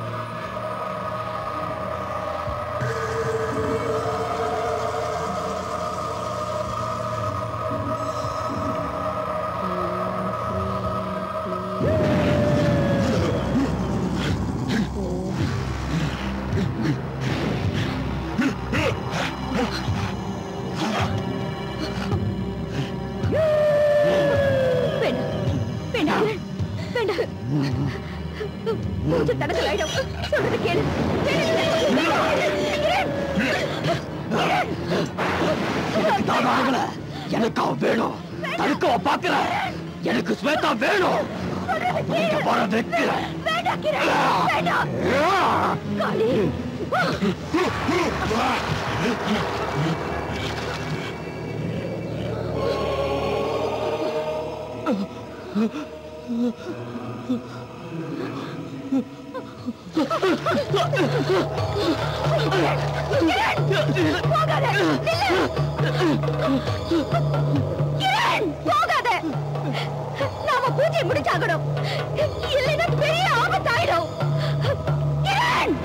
வேண்டாம் வேண்டாம் வேண்டாம் மூச்சு தடங்கள் ஆயிடும் சொல்றது கேளு எனக்கு தான் ஆகல எனக்கு அவ வேணும் தடுக்கவ பாக்குற எனக்கு ஸ்வேதா வேணும் அப்ப இங்க வர வைக்கிறேன் வேண்டாம் கிரண் வேண்டாம் காளி போகாத கிரண் போகாத நாம பூஜை முடிச்சாகணும் இல்லைன்னா பெரிய ஆபத்தாயிடும் கிரண்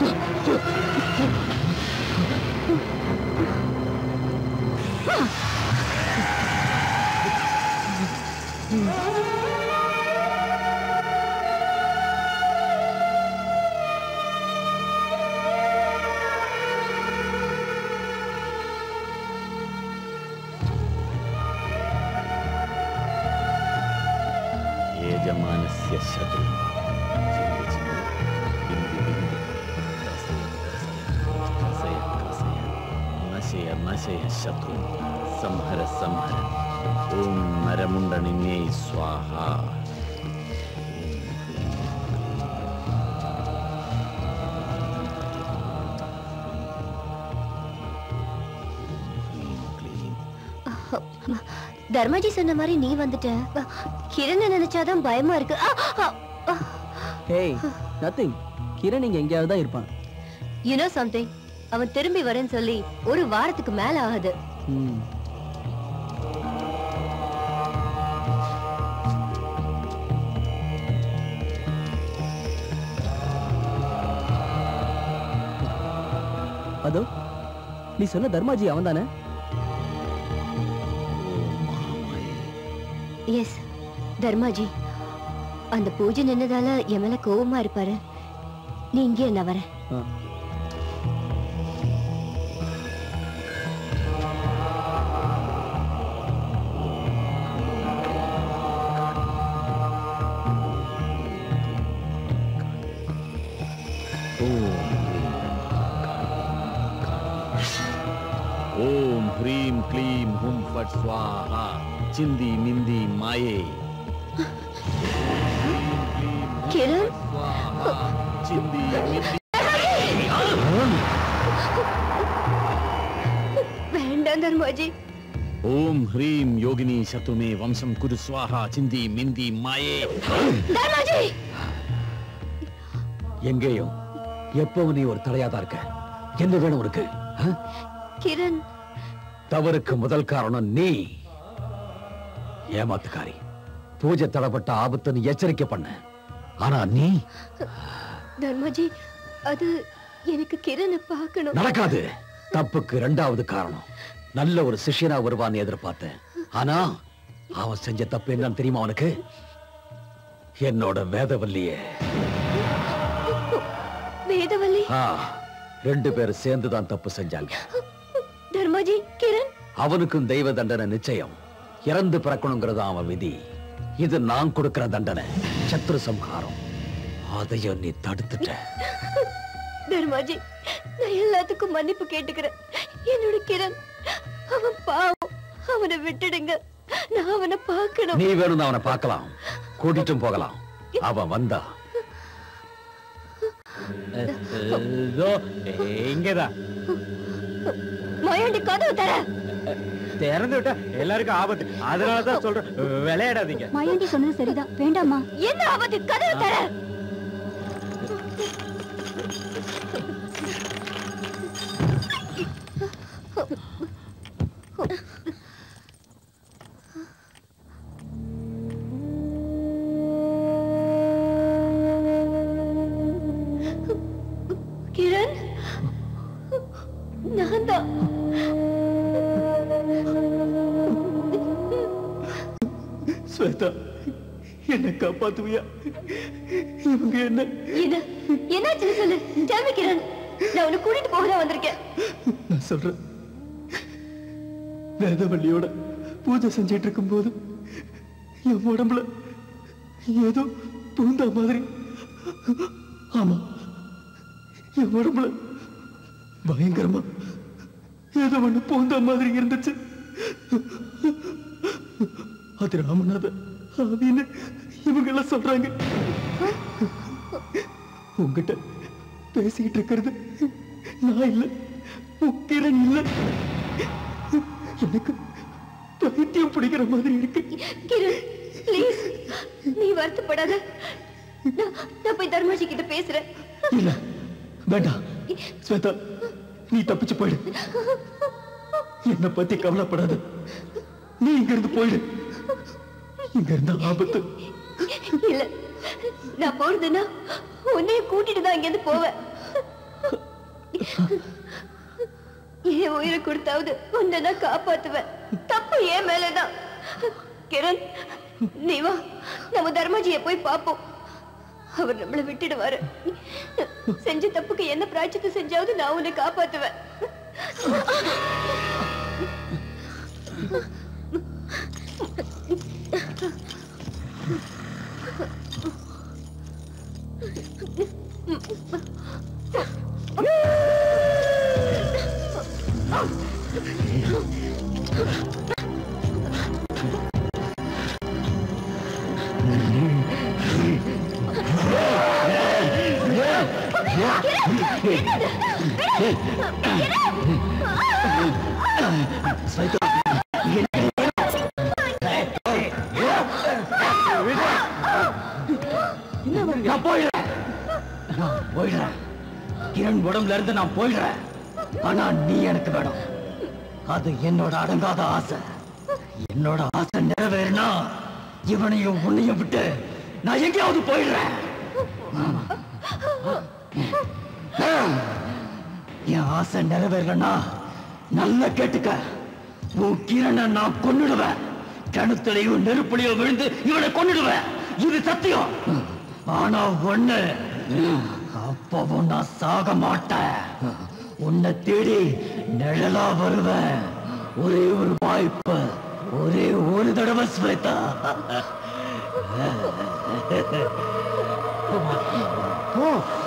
यजमानस्य शत्रु नशय नशय शत्रु संहर संहर ओम नरमुंडनिन्ये स्वाहा தர்மாஜி சொன்ன மாதிரி நீ வந்துட்ட கிரண் நினைச்சாதான் பயமா இருக்கு ஆ, ஆ, ஆ. ஹேய் நத்திங் கிரண் இங்க எங்கேயாவது தான் இருப்பான் you know something அவன் திரும்பி வரேன்னு சொல்லி ஒரு வாரத்துக்கு மேல ஆகுது ம் அதோ நீ சொன்ன தர்மாஜி அவன் தானே எஸ் தர்மாஜி அந்த பூஜை நின்னதால என் மேல கோவமா இருப்பாரு நீ இங்கே நான் வரேன் ஓம் ஹ்ரீம் க்ளீம் ஹும் ஃபட் ஸ்வாஹா சிந்தி மிந்தி மாயே கிரண் சிந்தி மிந்தி வேண்டாம் தர்மாஜி ஓம் ஹ்ரீம் யோகினி சத்துமே வம்சம் குரு ஸ்வாஹா சிந்தி மிந்தி மாயே தர்மாஜி எங்கேயும் எப்பவும் நீ ஒரு தடையாதான் இருக்க என்ன வேணும் உனக்கு ஆ? கிரண் தவறுக்கு முதல் காரணம் நீ ஏமாத்துக்காரி பூஜை தடப்பட்ட ஆபத்துன்னு எச்சரிக்கை பண்ண ஆனா நீ தர்மாஜி அது எனக்கு கிரணை பார்க்கணும் நடக்காது தப்புக்கு ரெண்டாவது காரணம் நல்ல ஒரு சிஷ்யனா வருவான்னு எதிர்பார்த்தேன் ஆனா அவன் செஞ்ச தப்பு என்னன்னு தெரியுமா அவனுக்கு என்னோட வேதவல்லியே வேதவல்லி ஆ, ரெண்டு பேரும் சேர்ந்துதான் தப்பு செஞ்சாங்க தர்மாஜி கிரண் அவனுக்கும் தெய்வ தண்டனை நிச்சயம் இறந்து பிறக்கணுங்கிறது அவன் விதி இது நான் கொடுக்கிற தண்டனை சத்ரு சம்ஹாரம் அதையும் நீ தடுத்துட்ட தர்மாஜி நான் எல்லாத்துக்கும் மன்னிப்பு கேட்டுக்கிறேன் என்னோட கிரண் அவன் பாவம் அவனை விட்டுடுங்க நான் அவனை பார்க்கணும் நீ வேணும் அவனை பார்க்கலாம் கூட்டிட்டும் போகலாம் அவன் வந்தா இதோ இங்கதான் மயாண்டி கதவு தர திறந்து விட்டா எல்லாருக்கும் ஆபத்து அதனாலதான் சொல்றேன் விளையாடாதீங்க மாயாண்டி சொன்னது சரிதான் வேண்டாமா என்ன ஆபத்து கதவு தர கிரண் நான் தான் ஸ்வேதா என்ன காப்பாத்துவியா இவங்க என்ன என்ன என்னாச்சு சொல்லு Tell me, கிரண் நான் உன்னை கூட்டிட்டு போக தான் வந்திருக்கேன் நான் சொல்றேன் வேதவள்ளியோட பூஜை செஞ்சிட்டு இருக்கும்போது என் உடம்புல ஏதோ பூந்தா மாதிரி ஆமா என் உடம்புல பயங்கரமா ஏதோ ஒண்ணு பூந்தா மாதிரி இருந்துச்சு அது ராமநாத ஆவின்னு இவங்க எல்லாம் சொல்றாங்க உங்ககிட்ட பேசிக்கிட்டு இருக்கிறது நான் இல்ல உக்கிரன் இல்ல எனக்கு பைத்தியம் பிடிக்கிற மாதிரி இருக்கு கிரண் ப்ளீஸ் நீ வருத்தப்படாத நான் நான் போய் தர்மாஜி கிட்ட பேசுறேன் இல்ல வேண்டாம் ஸ்வேதா நீ தப்பிச்சு போயிடு என்ன பத்தி கவலைப்படாத நீ இங்க இருந்து போயிடு இங்க இருந்த ஆபத்து இல்ல நான் போறதுன்னா உன்னைய கூட்டிட்டு தான் இங்க இருந்து போவேன் என் உயிரை கொடுத்தாவது உன்னை நான் காப்பாத்துவேன் தப்பு ஏன் மேலதான் கிரண் நீ வா நம்ம தர்மாஜியை போய் பார்ப்போம் அவர் நம்மளை விட்டுடுவாரு செஞ்ச தப்புக்கு என்ன பிராய்ச்சித்து செஞ்சாவது நான் உன்னை காப்பாத்துவேன் ஸ்வேதா, என்ன கிரண் உடம்புல இருந்து நான் போயிடுறேன் ஆனா நீ எனக்கு வேணும் அது என்னோட அடங்காத ஆசை என்னோட ஆசை நிறைவேறினா இவனையும் உன்னையும் விட்டு நான் எங்கேயாவது போயிடுறேன் என் ஆசை நிறைவேறலன்னா நல்லா கேட்டுக்க உன் கிரணை நான் கொன்னுடுவேன் கிணத்துலயோ நெருப்புலையோ விழுந்து இவனை கொன்னுடுவேன் இது சத்தியம் ஆனா ஒண்ணு அப்பவும் நான் சாக மாட்டேன் உன்னை தேடி நிழலா வருவேன் ஒரே ஒரு வாய்ப்பு ஒரே ஒரு தடவை ஸ்வேதா போ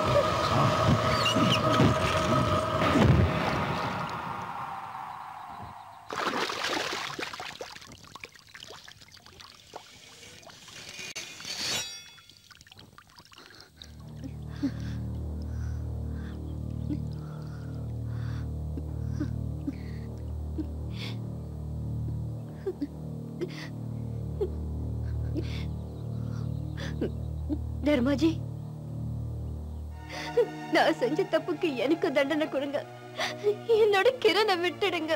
தர்மாஜி நான் செஞ்ச தப்புக்கு எனக்கு தண்டனை கொடுங்க என்னோட கிரணை விட்டுடுங்க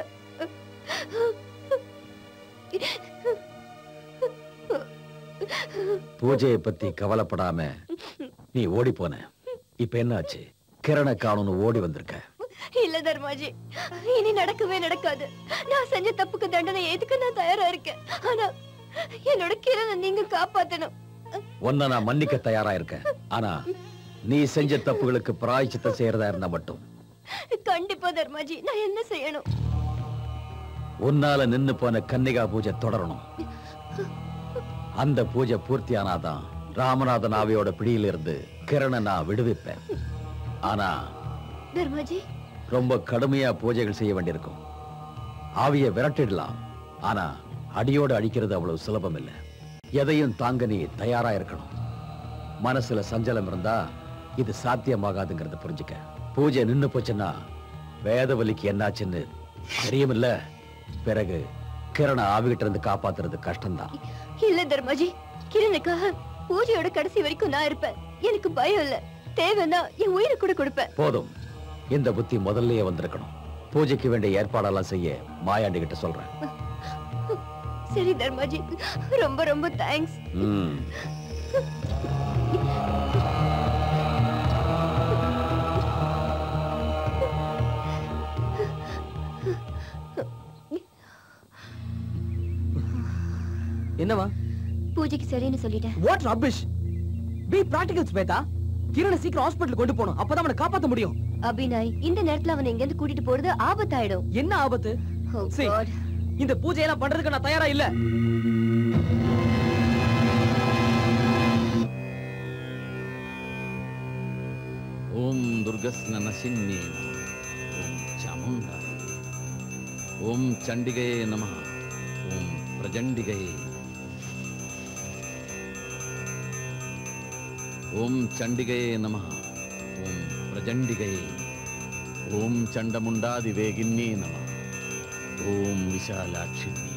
பூஜையை பத்தி கவலைப்படாம நீ ஓடி போன இப்ப என்னாச்சு கிரண காணும்னு ஓடி வந்திருக்க இல்ல தர்மாஜி இனி நடக்கவே நடக்காது நான் செஞ்ச தப்புக்கு தண்டனை எதுக்கு நான் தயாரா இருக்கேன் ஆனா என்னோட கிரணை நீங்க காப்பாத்தணும் உன்னை நான் மன்னிக்க தயாரா இருக்கேன் ஆனா நீ செஞ்ச தப்புகளுக்கு பிராய்ச்சித்தம் செய்யறதா இருந்தா மட்டும் கண்டிப்பா தர்மாஜி நான் என்ன செய்யணும் உன்னால நின்னு போன கன்னிகா பூஜை தொடரணும் அந்த பூஜை பூர்த்தியானாதான் ராமநாதன் ஆவியோட பிடியிலிருந்து கிரணை நான் விடுவிப்பேன் ஆனா தர்மாஜி ரொம்ப கடுமையா பூஜைகள் செய்ய வேண்டியிருக்கும் ஆவியை விரட்டிடலாம் ஆனா அடியோடு அடிக்கிறது அவ்வளவு சுலபம் இல்லை எதையும் தாங்க நீ தயாரா இருக்கணும் மனசுல சஞ்சலம் இருந்தா இது சாத்தியமாகாதுங்கிறத புரிஞ்சுக்க பூஜை நின்னு போச்சுன்னா வேதவலிக்கு என்னாச்சுன்னு தெரியுமில்ல பிறகு கிரண ஆவிகிட்ட இருந்து காப்பாத்துறது கஷ்டம்தான் இல்ல தர்மாஜி கிரணுக்காக பூஜையோட கடைசி வரைக்கும் நான் இருப்பேன் எனக்கு பயம் இல்ல தேவைன்னா என் உயிரை கூட கொடுப்பேன் போதும் இந்த புத்தி முதல்லயே வந்திருக்கணும் பூஜைக்கு வேண்டிய ஏற்பாடெல்லாம் செய்ய மாயாண்டி கிட்ட சொல்றேன் சரி தர்மாஜி ரொம்ப ரொம்ப தேங்க்ஸ் ம். என்னவா பூஜைக்கு சரின்னு சொல்லிட்டேன் what rubbish be practical Shweta கிரணை சீக்கிரம் ஹாஸ்பிடல் கொண்டு போகணும் அப்பதான் அவனை காப்பாத்த முடியும் அபிநய் இந்த நேரத்துல அவனை இங்க இருந்து கூட்டிட்டு போறது ஆபத்தாயிடும் என்ன ஆபத்து Oh See, God. இந்த பூஜையெல்லாம் பண்றதுக்கு நான் தயாரா இல்ல ಓಂ ದುರ್ಗಸ್ನ ನಸಿನ್ಯೇ ನಮಃ ಓಂ ಚಾಮುಂಡಾಯ ಓಂ ಚಂಡಿಗೆಯೇ ನಮಃ ಓಂ ಪ್ರಜಂಡಿಗೆಯೇ ಓಂ ಚಂಡಿಗೆಯೇ ನಮಃ ಓಂ ಪ್ರಜಂಡಿಗೆಯೇ ಓಂ ಚಂಡಮುಂಡಾದಿ ವೇಗಿನ್ಯೇ ನಮಃ ಓಂ ವಿಶಾಲಾಕ್ಷಿನ್ಯೇ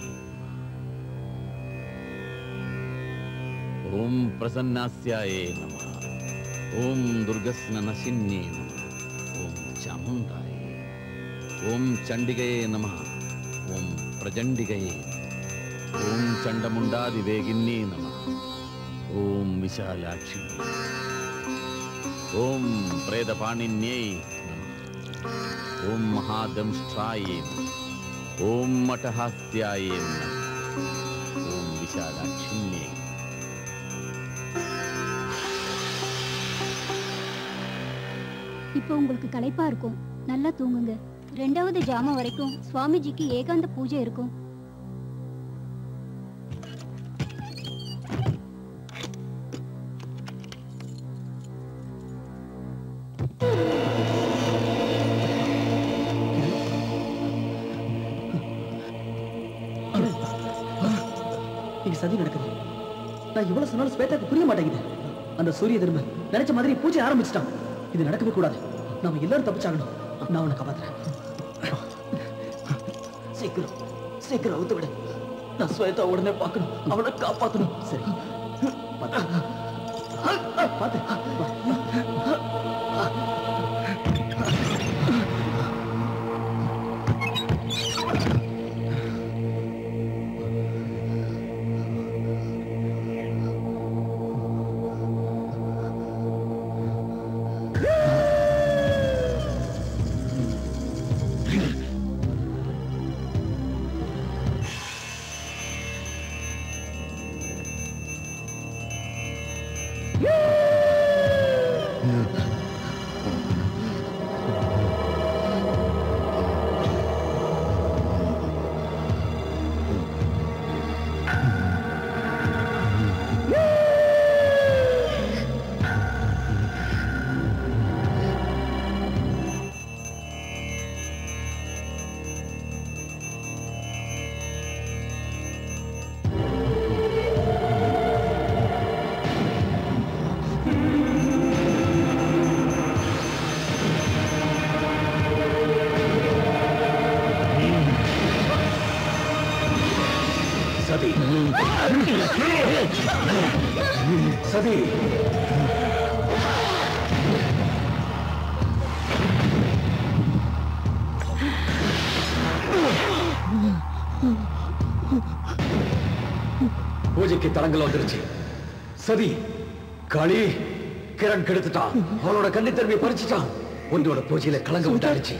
ಓಂ ಪ್ರಸನ್ನಾಸ್ಯಾಯೇ ನಮಃ ಓಂ ದುರ್ಗಸ್ನ ನಶಿನ್ಯೇ ನಮಃ ಓಂ ಚಾಮುಂಡಾಯ ಓಂ ಚಂಡಿಗೆಯೇ ನಮಃ ಓಂ ಪ್ರಜಂಡಿಗೆಯೇ ಓಂ ಚಂಡಮುಂಡಾದಿ ವೇಗಿನ್ಯೇ ನಮಃ ಓಂ ವಿಶಾಲಾಕ್ಷಿ ಓಂ ಪ್ರೇತಪಾಣಿನ್ಯೈ ನಮಃ ಓಂ ಮಹಾದಂಷ್ಟ್ರಾಯೇ ನಮಃ ಓಂ ಮಠಹಾಸ್ಯಾಯೇ ನಮಃ ಓಂ ವಿಶಾಲಾಕ್ಷಿಣ್ಯೈ இப்போ உங்களுக்கு களைப்பா இருக்கும் நல்லா தூங்குங்க ரெண்டாவது ஜாமம் வரைக்கும் சுவாமிஜிக்கு ஏகாந்த பூஜை இருக்கும் இங்க சதி நடக்குது நான் இவ்வளவு சொன்னாலும் ஸ்வேதாக்கு புரிய மாட்டேங்குது அந்த சூரிய தர்ம நினைச்ச மாதிரி பூஜை ஆரம்பிச்சிட்டான் இது நடக்கவே கூடாது நாம எல்லாரும் தப்பிச்சாகணும் நான் அவனை காப்பாத்துறேன் சீக்கிரம் சீக்கிரம் அவுத்து விடு நான் ஸ்வேதா உடனே பார்க்கணும் அவனை காப்பாத்தணும் சரி பார்த்து பார்த்து சதி சதி பூஜைக்கு தடங்கள் வந்துருச்சு சதி களி கிரண் கெடுத்துட்டான் அவனோட கன்னித்தன்மையை பறிச்சுட்டான் உன்னோட பூஜையில கலங்க உண்டாடுச்சு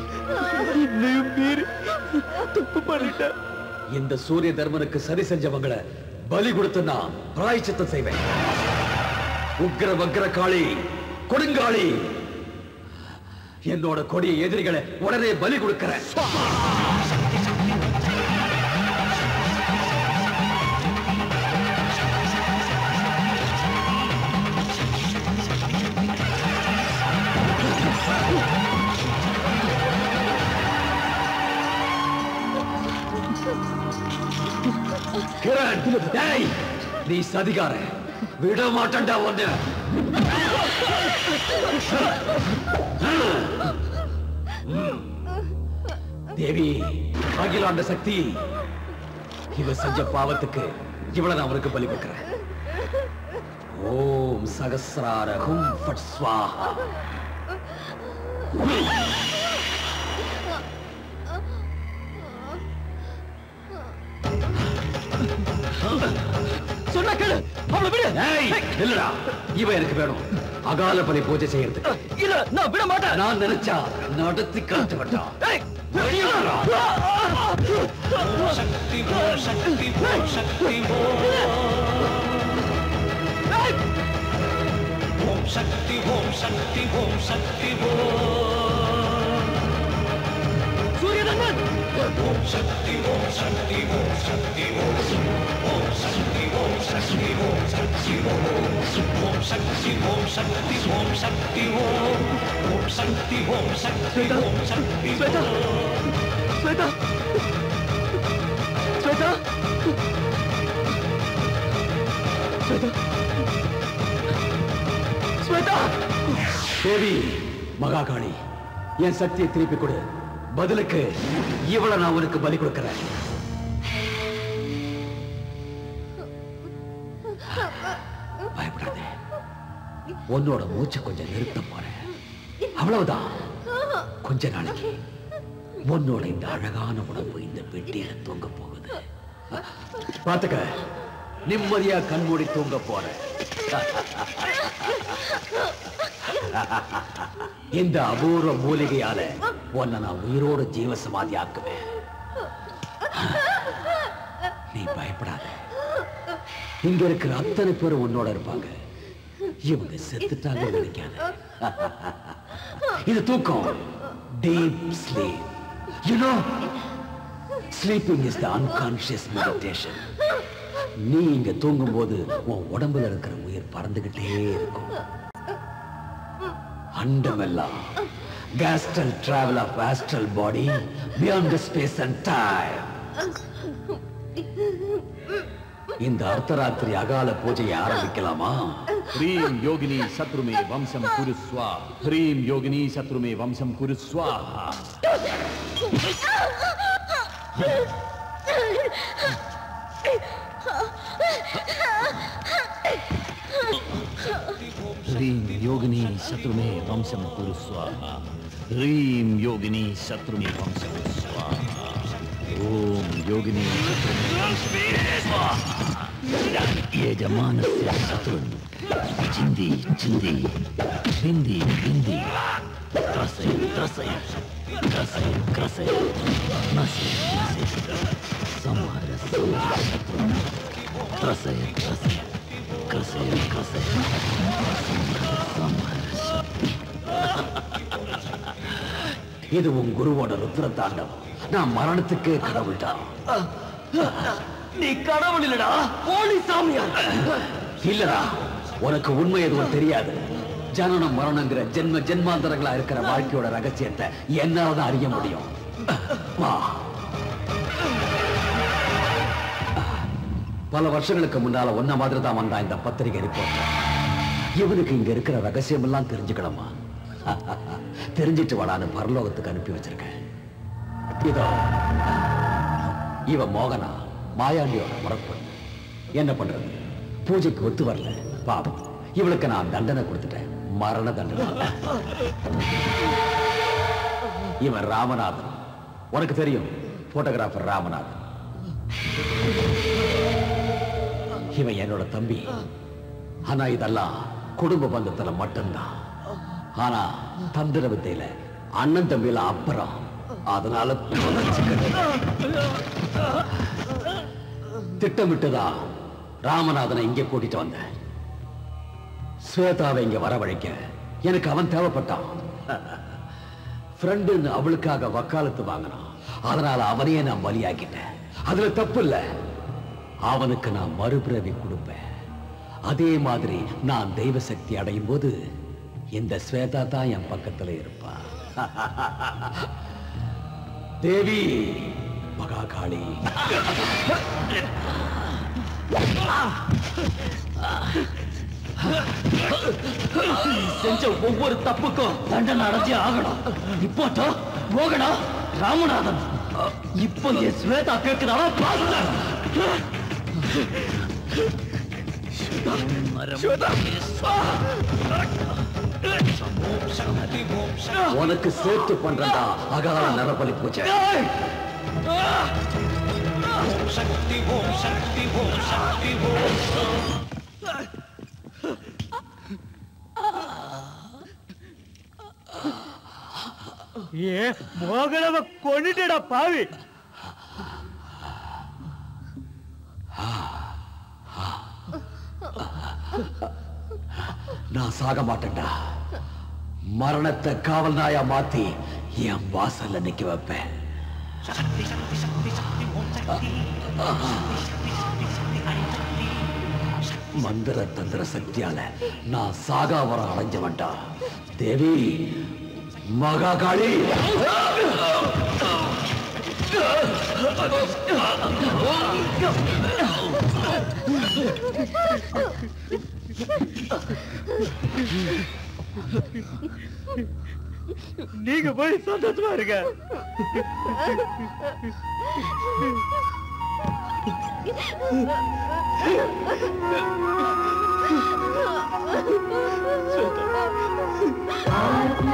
தப்பு பண்ணிட்டேன் இந்த சூரிய தர்மனுக்கு சரி செஞ்சவங்களை பலி கொடுத்து நான் பிராயச்சித்தம் செய்வேன் உக்கிர வக்ர காளி கொடுங்காளி என்னோட கொடிய எதிரிகளை உடனே பலி கொடுக்கிறேன் கிரண் டேய் நீ சதிகார விட மாட்டேன்டா ஒண்ணு தேவி அகிலாண்ட சக்தி இவ செஞ்ச பாவத்துக்கு இவளை நான் அவருக்கு பலி வைக்கிறேன் ஓம் சகசிரார ஹும் ஃபட் ஸ்வாஹா சொன்னா கேளு அவளை விடு ஏய், இல்லடா இவ எனக்கு வேணும் அகால பலி பூஜை செய்யறதுக்கு இல்ல நான் விட மாட்டேன் நான் நினைச்சா நடத்தி காட்டு வேண்டாம் சக்தி ஓம் சக்தி ஓம் சக்தி ஓம் சக்தி ஓம் சக்தி ஓம் சக்தி ஓம் சூரியதந்தன் ஓம் சக்தி ஓம் சக்தி ஓம் சக்தி ஓம் ஓம் சக்தி ஓம் சக்தி ஓம் சக்தி ஓம் ஓம் சக்தி ஓம் சக்தி ஓம் சக்தி ஓம் ஓம் சக்தி ஓம் சக்தி ஓம் சக்தி ஸ்வேதா ஸ்வேதா ஸ்வேதா ஸ்வேதா ஸ்வேதா தேவி மகாகாளி என் சக்தியை திருப்பி கொடு பதிலுக்கு இவளை நான் உனக்கு பலி கொடுக்கிறேன் பயப்படாதே உன்னோட மூச்சை கொஞ்சம் நிறுத்த போறேன் அவ்வளவுதான் கொஞ்ச நாளைக்கு உன்னோட இந்த அழகான உடம்பு இந்த பெட்டியில தூங்க போகுது பாத்துக்க நிம்மதியா கண்மூடி தூங்க போறேன் இந்த அபூர்வ மூலிகையால உன்னை நான் உயிரோட ஜீவ சமாதி ஆக்குவேன் நீ பயப்படாத இங்க இருக்கிற அத்தனை பேரும் உன்னோட இருப்பாங்க இவங்க செத்துட்டாங்க நினைக்காத இது தூக்கம் deep sleep you know sleeping is the unconscious meditation நீ இங்க தூங்கும் போது உன் உடம்புல இருக்கிற உயிர் பறந்துகிட்டே இருக்கும் அண்டமெல்லாம் கேஸ்ட்ரல் travel of astral body beyond space and time இந்த அர்த்தராத்திரி அகால பூஜையை ஆரம்பிக்கலாமா ह्रीं योगिनी शत्रु में वंशम कुरु स्वाहा ह्रीं योगिनी शत्रु में वंशम कुरु स्वाहा ह्रीं योगिनी शत्रु में वंशम कुरु स्वाहा ह्रीं योगिनी शत्रु में वंशम स्वाहा ओम योगिनी शत्रु में वंशम कुरु स्वाहा यजमानस्य शत्रुन् चिन्दी चिन्दी बिन्दी बिन्दी त्रसय त्रसय त्रसय क्रसय नसय नसय संहार संहार शत्रुन् त्रसय त्रसय क्रसय क्रसय संहार संहार இது உன் குருவோட ருத்ர தாண்டவம் நான் மரணத்துக்கே கடவுள்தான் நீ கடவுள் இல்லடா போலி சாமியார் இல்லடா உனக்கு உண்மை எதுவும் தெரியாது ஜனனம் மரணங்கிற ஜென்ம ஜென்மாந்தரங்களா இருக்கிற வாழ்க்கையோட ரகசியத்தை என்னாலதான் அறிய முடியும் வா பல வருஷங்களுக்கு முன்னால ஒன்ன மாதிரி தான் வந்தான் இந்த பத்திரிகை ரிப்போர்ட் இவனுக்கு இங்க இருக்கிற ரகசியம் எல்லாம் தெரிஞ்சுக்கணுமா தெரிஞ்சிட்டு வாடான்னு பரலோகத்துக்கு அனுப்பி வச்சிருக்கேன் இதோ இவ மோகனா மாயாண்டியோட முறப்பு என்ன பண்றது பூஜைக்கு ஒத்து வரல பாவம் இவளுக்கு நான் தண்டனை கொடுத்துட்டேன் மரண தண்டனை இவன் ராமநாதன் உனக்கு தெரியும் போட்டோகிராஃபர் ராமநாதன் இவன் என்னோட தம்பி ஆனா இதெல்லாம் குடும்ப பந்தத்துல மட்டும்தான் ஆனா தந்திர வித்தையில அண்ணன் தம்பியில அப்புறம் அதனால திட்டமிட்டுதா ராமநாதனை இங்க கூட்டிட்டு வந்தேன் ஸ்வேதாவை இங்க வரவழைக்க எனக்கு அவன் தேவைப்பட்டான் ஃப்ரெண்டுன்னு அவளுக்காக வக்காலத்து வாங்கினான் அதனால அவனையே நான் பலியாக்கிட்டேன் அதுல தப்பு இல்ல அவனுக்கு நான் மறுபிறவி கொடுப்பேன் அதே மாதிரி நான் தெய்வ சக்தி அடையும் போது இந்த ஸ்வேதா தான் என் பக்கத்துல இருப்பா தேவி மகாகாளி செஞ்ச ஒவ்வொரு தப்புக்கும் தண்டனை அடைஞ்சே ஆகணும் இப்போ போகணும் ராமநாதன் இப்போ என் ஸ்வேதா கேட்குதானா பாஸ்டர் உனக்கு சேர்த்து பண்றதா அகால நரபலி பூஜை ஓம் சக்தி ஓம் சக்தி ஓம் சக்தி ஓம் ஏ மோகனவ கொண்டுட்டடா பாவி நான் சாக மாட்டேன்டா மரணத்தை காவல் நாயா மாத்தி என் வாசல்ல நிக்க வைப்பேன் மந்திர தந்திர சக்தியால நான் சாகாவரம் அடைஞ்சவன்டா தேவி மகாகாளி நீங்க போய் சந்தோஷமா இருங்க ஆரத்தி